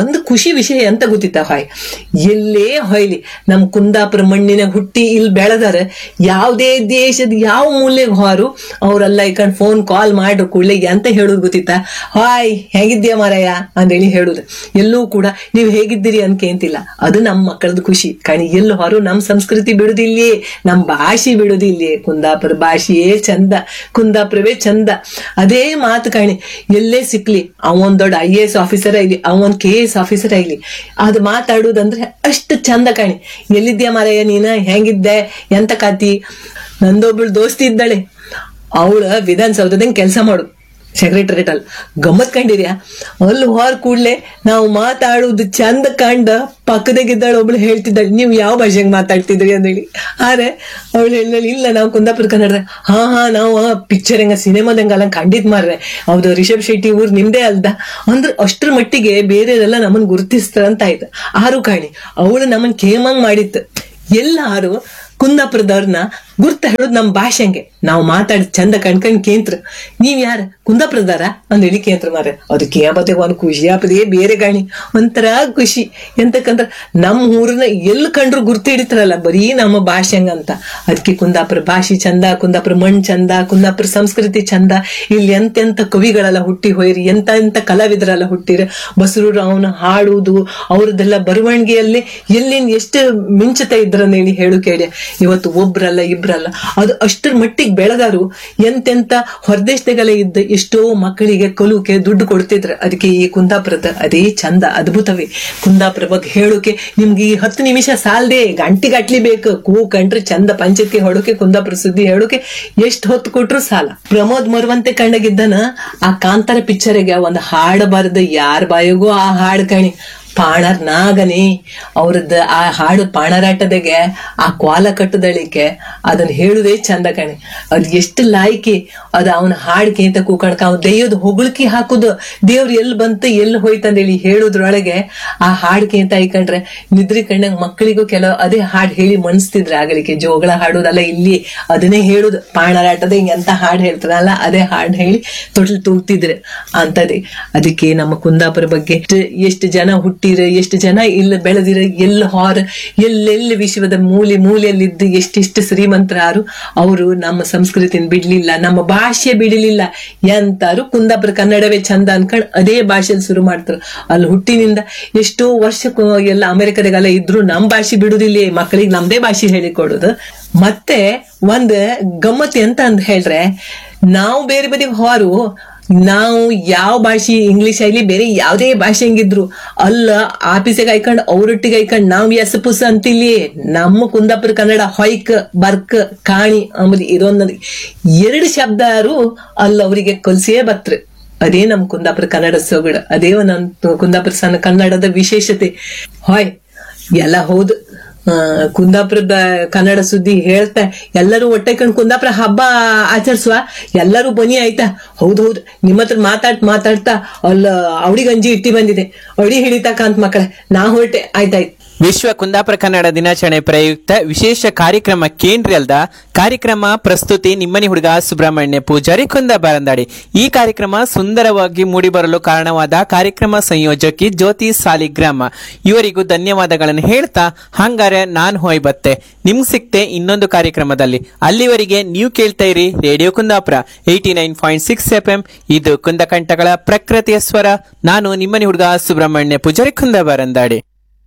ಒಂದು ಖುಷಿ ವಿಷಯ ಎಂತ ಗೊತ್ತಿತ್ತ ಹೊಯ್ ಎಲ್ಲೇ ಹೊಯ್ಲಿ ನಮ್ ಕುಂದಾಪುರ ಮಣ್ಣಿನ ಹುಟ್ಟಿ ಇಲ್ಲಿ ಬೆಳೆದಾರ ಯಾವುದೇ ದೇಶದ ಯಾವ ಮೂಲೆಗೆ ಹೋರು ಅವ್ರೆಲ್ಲ ಇಕಂಡ್ ಫೋನ್ ಕಾಲ್ ಮಾಡು ಕೂಡ್ಲೆ ಎಂತ ಹೇಳುದು ಗೊತ್ತಿತ್ತ ಹಾಯ್ ಹೇಗಿದ್ಯಾ ಮಾರಾಯ ಅಂತೇಳಿ ಹೇಳುದು ಎಲ್ಲೂ ಕೂಡ ನೀವು ಹೇಗಿದ್ದೀರಿ ಅನ್ಕೇಂತಿಲ್ಲ ಅದು ನಮ್ಮ ಮಕ್ಕಳದ ಖುಷಿ ಕಣಿ ಎಲ್ಲಿ ಹೊರು ನಮ್ ಸಂಸ್ಕೃತಿ ಬಿಡುದಿಲ್ಲೇ ನಮ್ ಭಾಷೆ ಬಿಡುದಿಲ್ಲೇ ಕುಂದಾಪುರ ಭಾಷೆಯೇ ಚಂದ ಕುಂದಾಪುರವೇ ಚಂದ ಅದೇ ಮಾತು ಕಾಣಿ ಎಲ್ಲೇ ಸಿಕ್ಲಿ ಅವನ್ ದೊಡ್ಡ ಐ ಎ ಎಸ್ ಆಫೀಸರ್ ಆಗ್ಲಿ ಅವನ್ ಕೆ ಎಸ್ ಆಫೀಸರ್ ಆಗ್ಲಿ ಅದು ಮಾತಾಡುದಂದ್ರೆ ಅಷ್ಟು ಚಂದ ಕಾಣಿ ಎಲ್ಲಿದ್ಯಾ ಮಾರಯ್ಯ ನೀನ ಹೆಂಗಿದ್ದೆ ಎಂತ ಕಾತಿ ನಂದೊಬ್ಳು ದೋಸ್ತಿ ಇದ್ದಾಳೆ ಅವಳ ವಿಧಾನಸೌಧದಂಗ್ ಕೆಲಸ ಮಾಡು ಸೆಕ್ರೆಟರಿಯೇಟ್ ಅಲ್ಲಿ ಗಮ್ಮತ್ ಕಂಡಿದ್ಯಾ ಅಲ್ಲಿ ಹೊರ ಕೂಡ್ಲೆ ನಾವು ಮಾತಾಡುದು ಚಂದ ಕಂಡ ಪಕ್ಕದಾಗಿದ್ದಾಳೆ ಒಬ್ಳು ಹೇಳ್ತಿದ್ದಾಳೆ ನೀವು ಯಾವ ಭಾಷೆಗೆ ಮಾತಾಡ್ತಿದ್ರಿ ಅಂದೇಳಿ ಆದ್ರೆ ಅವಳು ಹೇಳಿದಳು ಇಲ್ಲ ನಾವು ಕುಂದಾಪುರ ಕನ್ನಡ ಹಾ ಹಾ ನಾವು ಪಿಕ್ಚರ್ ಹೆಂಗ ಸಿನಿಮಾದಂಗೆಲ್ಲ ಕಂಡಿದ್ ಮಾರ್ರೆ ಹೌದು ರಿಷಬ್ ಶೆಟ್ಟಿ ಊರ್ ನಿಮ್ದೇ ಅಲ್ದ ಅಂದ್ರೆ ಅಷ್ಟ್ರ ಮಟ್ಟಿಗೆ ಬೇರೆಯವರೆಲ್ಲ ನಮ್ಮನ್ ಗುರುತಿಸ್ತಾರಂತ ಆಯ್ತು ಆರು ಕಾಣಿ ಅವಳು ನಮ್ಮನ್ ಕೇಮಂಗ್ ಮಾಡಿತ್ತು ಎಲ್ಲಾರು ಕುಂದಾಪುರದವ್ರನ್ನ ಗುರ್ತ ಹೇಳೋದು ನಮ್ ಭಾಷೆಂಗೆ ನಾವು ಮಾತಾಡಿ ಚಂದ ಕಣ್ಕಂಡ್ ಕೇಂದ್ರ ನೀವ್ ಯಾರ ಕುಂದಾಪುರದಾರ ಅಂದ್ ಹೇಳಿ ಕೇಂದ್ರ ಮಾರ ಅದು ಕೇಂಬತ್ತೆ ಒಂದ್ ಖುಷಿ ಆಪದೇ ಬೇರೆ ಗಾಣಿ ಒಂಥರ ಖುಷಿ ಎಂತಕ್ಕಂದ್ರ ನಮ್ ಊರನ್ನ ಎಲ್ಲಿ ಕಂಡ್ರು ಗುರ್ತು ಹಿಡಿತಾರಲ್ಲ ಬರೀ ನಮ್ಮ ಭಾಷೆಂಗ ಅಂತ ಅದಕ್ಕೆ ಕುಂದಾಪುರ ಭಾಷೆ ಚಂದ ಕುಂದಾಪುರ ಮಣ್ ಚಂದ ಕುಂದಾಪುರ ಸಂಸ್ಕೃತಿ ಚಂದ ಇಲ್ಲಿ ಎಂತೆಂತ ಕವಿಗಳೆಲ್ಲ ಹುಟ್ಟಿ ಹೋಯ್ರಿ ಎಂತ ಎಂತ ಕಲಾವಿದರೆಲ್ಲ ಹುಟ್ಟಿರ ಬಸರೂರು ಅವನ ಹಾಡುವುದು ಅವ್ರದ್ದೆಲ್ಲ ಬರವಣಿಗೆಯಲ್ಲಿ ಎಲ್ಲಿಂದ ಎಷ್ಟು ಮಿಂಚತ ಇದ್ರನ್ನ ಹೇಳಿ ಹೇಳು ಕೇಳಿ ಇವತ್ತು ಒಬ್ರಲ್ಲ ಇಬ್ರಲ್ಲ ಅದು ಅಷ್ಟರ ಮಟ್ಟಿಗೆ ಬೆಳೆದಾರು ಎಂತೆಂತ ಹೊರದೇಶದಾಗೆಲ್ಲ ಇದ್ದ ಎಷ್ಟೋ ಮಕ್ಕಳಿಗೆ ಕಲುಕೆ ದುಡ್ಡು ಕೊಡ್ತಿದ್ರ ಅದಕ್ಕೆ ಈ ಕುಂದಾಪುರದ ಅದೇ ಚಂದ ಅದ್ಭುತವೇ ಕುಂದಾಪುರ ಬಗ್ಗೆ ಹೇಳೋಕೆ ನಿಮ್ಗೆ ಈ ಹತ್ತು ನಿಮಿಷ ಸಾಲ್ದೆ ಗಂಟಿ ಗಟ್ಲಿ ಬೇಕು ಕೂ ಕಂಡ್ರೆ ಚಂದ ಪಂಚಾಯತ್ಗೆ ಹೊಡೋಕೆ ಕುಂದಾಪುರ ಸುದ್ದಿ ಹೇಳೋಕೆ ಎಷ್ಟ್ ಹೊತ್ತು ಕೊಟ್ರು ಸಾಲ ಪ್ರಮೋದ್ ಮರುವಂತೆ ಕಂಡಗಿದ್ದನ ಆ ಕಾಂತಾರ ಪಿಕ್ಚರ್ಗೆ ಒಂದು ಹಾಡು ಬರೆದ ಯಾರ ಬಾಯಿಗೂ ಆ ಹಾಡು ಕಣಿ ಪಾಣರ್ ನಾಗನೇ ಅವ್ರದ್ದು ಆ ಹಾಡು ಪಾಣರಾಟದಾಗೆ ಆ ಕ್ವಾಲ ಕಟ್ಟದಳಿಕೆ ಅದನ್ನ ಹೇಳುದೇ ಚಂದ ಕಣೆ ಅದ್ ಎಷ್ಟು ಲಾಯ್ಕಿ ಅದ ಅವನ ಹಾಡ್ಕೆ ಅಂತ ಕೂಕಣಕ ಅವ್ನ ದೆಯ್ಯದ ಹೊಗಳಿಕೆ ಹಾಕುದು ದೇವ್ರು ಎಲ್ಲಿ ಬಂತು ಎಲ್ಲಿ ಹೋಯ್ತಂದೇಳಿ ಹೇಳುದ್ರೊಳಗೆ ಆ ಹಾಡ್ಕೆ ಅಂತ ಐಕಂಡ್ರೆ ನಿದ್ರಿ ಕಂಡಂಗ್ ಮಕ್ಕಳಿಗೂ ಕೆಲವು ಅದೇ ಹಾಡ್ ಹೇಳಿ ಮನ್ಸ್ತಿದ್ರ ಆಗಲಿಕ್ಕೆ ಜೋಗಳ ಹಾಡೋದಲ್ಲ ಇಲ್ಲಿ ಅದನ್ನೇ ಹೇಳುದು ಪಾಣರಾಟದ ಹಿಂಗ್ ಎಂತ ಹಾಡ್ ಹೇಳ್ತಾರಲ್ಲ ಅದೇ ಹಾಡ್ ಹೇಳಿ ತೊಟ್ಲು ತೂಗ್ತಿದ್ರೆ ಅಂತದೇ ಅದಕ್ಕೆ ನಮ್ಮ ಕುಂದಾಪುರ ಬಗ್ಗೆ ಎಷ್ಟು ಎಷ್ಟು ಜನ ಹುಟ್ಟಿರ ಎಷ್ಟು ಜನ ಇಲ್ಲ ಬೆಳೆದಿರ ಎಲ್ಲ ಹಾರ ಎಲ್ಲೆಲ್ಲಿ ವಿಶ್ವದ ಮೂಲೆ ಮೂಲೆಯಲ್ಲಿದ್ದು ಎಷ್ಟೆಷ್ಟು ಶ್ರೀಮಂತರಾರು ಅವರು ನಮ್ಮ ಸಂಸ್ಕೃತಿನ ಬಿಡ್ಲಿಲ್ಲ ನಮ್ಮ ಭಾಷೆ ಬಿಡಲಿಲ್ಲ ಎಂತಾರು ಕುಂದಾಪುರ ಕನ್ನಡವೇ ಚಂದ ಅನ್ಕೊಂಡ್ ಅದೇ ಭಾಷೆಯಲ್ಲಿ ಶುರು ಮಾಡ್ತಾರೆ ಅಲ್ಲಿ ಹುಟ್ಟಿನಿಂದ ಎಷ್ಟೋ ವರ್ಷಕ್ಕೂ ಎಲ್ಲ ಅಮೆರಿಕದಾಗೆಲ್ಲ ಇದ್ರು ನಮ್ ಭಾಷೆ ಬಿಡುದಿಲ್ಲ ಮಕ್ಕಳಿಗೆ ನಮ್ದೇ ಭಾಷೆ ಹೇಳಿಕೊಡೋದು ಮತ್ತೆ ಒಂದ್ ಗಮ್ಮತ್ ಎಂತ ಅಂತ ಹೇಳ್ರೆ ನಾವು ಬೇರೆ ಬದಿಗೆ ಹೊರು ನಾವು ಯಾವ ಭಾಷೆ ಇಂಗ್ಲಿಷ್ ಆಗ್ಲಿ ಬೇರೆ ಯಾವುದೇ ಭಾಷೆ ಹೆಂಗಿದ್ರು ಅಲ್ಲ ಆಫೀಸಿಗೆ ಐಕಂಡ್ ಅವ್ರೊಟ್ಟಿಗೆ ಐಕಂಡ್ ನಾವ್ ಎಸ್ ಪುಸ್ ಅಂತಿಲ್ಲಿ ನಮ್ಮ ಕುಂದಾಪುರ ಕನ್ನಡ ಹೊಯ್ಕ್ ಬರ್ಕ್ ಕಾಣಿ ಅಂಬುದು ಇದೊಂದು ಎರಡು ಶಬ್ದಾರು ಅಲ್ಲ ಅವರಿಗೆ ಕಲ್ಸಿಯೇ ಬತ್ರು ಅದೇ ನಮ್ ಕುಂದಾಪುರ ಕನ್ನಡ ಸೊಗಡು ಅದೇ ನಮ್ ಕುಂದಾಪುರ ಸಣ್ಣ ಕನ್ನಡದ ವಿಶೇಷತೆ ಹೊಯ್ ಎಲ್ಲ ಹೌದು ಆ, ಕುಂದಾಪುರದ ಕನ್ನಡ ಸುದ್ದಿ ಹೇಳ್ತಾ ಎಲ್ಲರೂ ಒಟ್ಟೆ ಕಂಡು ಕುಂದಾಪುರ ಹಬ್ಬ ಆಚರಿಸುವ ಎಲ್ಲರೂ ಬನ್ನಿ ಆಯ್ತಾ ಹೌದ್ ಹೌದು ನಿಮ್ಮ ಹತ್ರ ಮಾತಾಡ್ ಮಾತಾಡ್ತಾ ಅಲ್ಲ ಅವಳಿ ಗಂಜಿ ಇಟ್ಟಿ ಬಂದಿದೆ ಅವಳಿ ಹಿಡಿತಕ್ಕ ಅಂತ ಮಕ್ಕಳೇ ನಾ ಹೊರಟೆ ಆಯ್ತಾಯ್ತು ವಿಶ್ವ ಕುಂದಾಪುರ ಕನ್ನಡ ದಿನಾಚರಣೆ ಪ್ರಯುಕ್ತ ವಿಶೇಷ ಕಾರ್ಯಕ್ರಮ ಕೇಂದ್ರಿ ಅಲ್ದ ಕಾರ್ಯಕ್ರಮ ಪ್ರಸ್ತುತಿ ನಿಮ್ಮನಿ ಹುಡುಗ ಸುಬ್ರಹ್ಮಣ್ಯ ಪೂಜಾರಿ ಕುಂದಾಬಾರಂದಾಡಿ ಈ ಕಾರ್ಯಕ್ರಮ ಸುಂದರವಾಗಿ ಮೂಡಿಬರಲು ಕಾರಣವಾದ ಕಾರ್ಯಕ್ರಮ ಸಂಯೋಜಕಿ ಜ್ಯೋತಿ ಸಾಲಿಗ್ರಾಮ ಇವರಿಗೂ ಧನ್ಯವಾದಗಳನ್ನು ಹೇಳ್ತಾ ಹಂಗಾರೆ ನಾನ್ ಹೋಯ್ ಬತ್ತೆ ನಿಮ್ಗ್ ಸಿಕ್ತೆ ಇನ್ನೊಂದು ಕಾರ್ಯಕ್ರಮದಲ್ಲಿ ಅಲ್ಲಿವರೆಗೆ ನೀವು ಕೇಳ್ತಾ ಇರಿ radio Kundapura eighty nine point six F M ಇದು ಕುಂದಕಂಠಗಳ ಪ್ರಕೃತಿಯ ಸ್ವರ ನಾನು ನಿಮ್ಮನಿ ಹುಡುಗ ಸುಬ್ರಹ್ಮಣ್ಯ ಪೂಜಾರಿ ಕುಂದಾಬಾರಂದಾಡಿ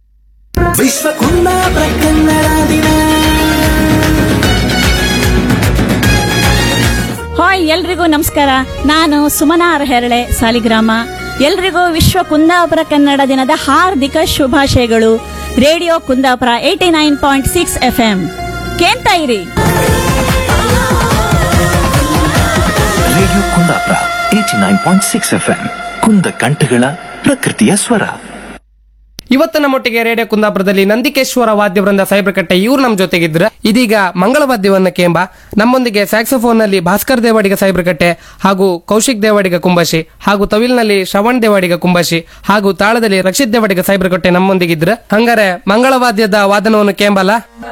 ವಿಶ್ವ ಕುಂದಾಪುರ ಕನ್ನಡ ದಿನ ಹಾಯ್ ಎಲ್ರಿಗೂ ನಮಸ್ಕಾರ ನಾನು ಸುಮನಾ ಹೆರಳೆ ಸಾಲಿಗ್ರಾಮ ಎಲ್ರಿಗೂ ವಿಶ್ವ ಕುಂದಾಪುರ ಕನ್ನಡ ದಿನದ ಹಾರ್ದಿಕ ಶುಭಾಶಯಗಳು radio Kundapura eighty nine point six F M ಕೇಳ್ತಾ ಇರಿ radio Kundapura eighty nine point six F M ಕುಂದ ಕಂಠಗಳ ಪ್ರಕೃತಿಯ ಸ್ವರ ಇವತ್ತು ನಮ್ಮೊಟ್ಟಿಗೆ ರೇಡಿಯೋ ಕುಂದಾಪುರದಲ್ಲಿ ನಂದಿಕೇಶ್ವರ ವಾದ್ಯವೃಂದ ಸೈಬ್ರಕಟ್ಟೆ ಇವ್ರು ನಮ್ಮ ಜೊತೆಗಿದ್ರ ಇದೀಗ ಮಂಗಳವಾದ್ಯವನ್ನ ಕೇಂಬ ನಮ್ಮೊಂದಿಗೆ ಸ್ಯಾಕ್ಸೋಫೋನ್ ನಲ್ಲಿ ಭಾಸ್ಕರ್ ದೇವಾಡಿಗ ಸೈಬ್ರಕಟ್ಟೆ ಹಾಗೂ ಕೌಶಿಕ್ ದೇವಾಡಿಗ ಕುಂಬಶಿ ಹಾಗೂ ತವಿಲ್ನಲ್ಲಿ ಶ್ರವಣ್ ದೇವಾಡಿಗ ಕುಂಬಶಿ ಹಾಗೂ ತಾಳದಲ್ಲಿ ರಕ್ಷಿತ್ ದೇವಾಡಿಗ ಸೈಬ್ರಕಟ್ಟೆ ನಮ್ಮೊಂದಿಗಿದ್ರ ಹಂಗಾರೆ ಮಂಗಳವಾದ್ಯದ ವಾದನವನ್ನು ಕೇಂಬಲ್ಲ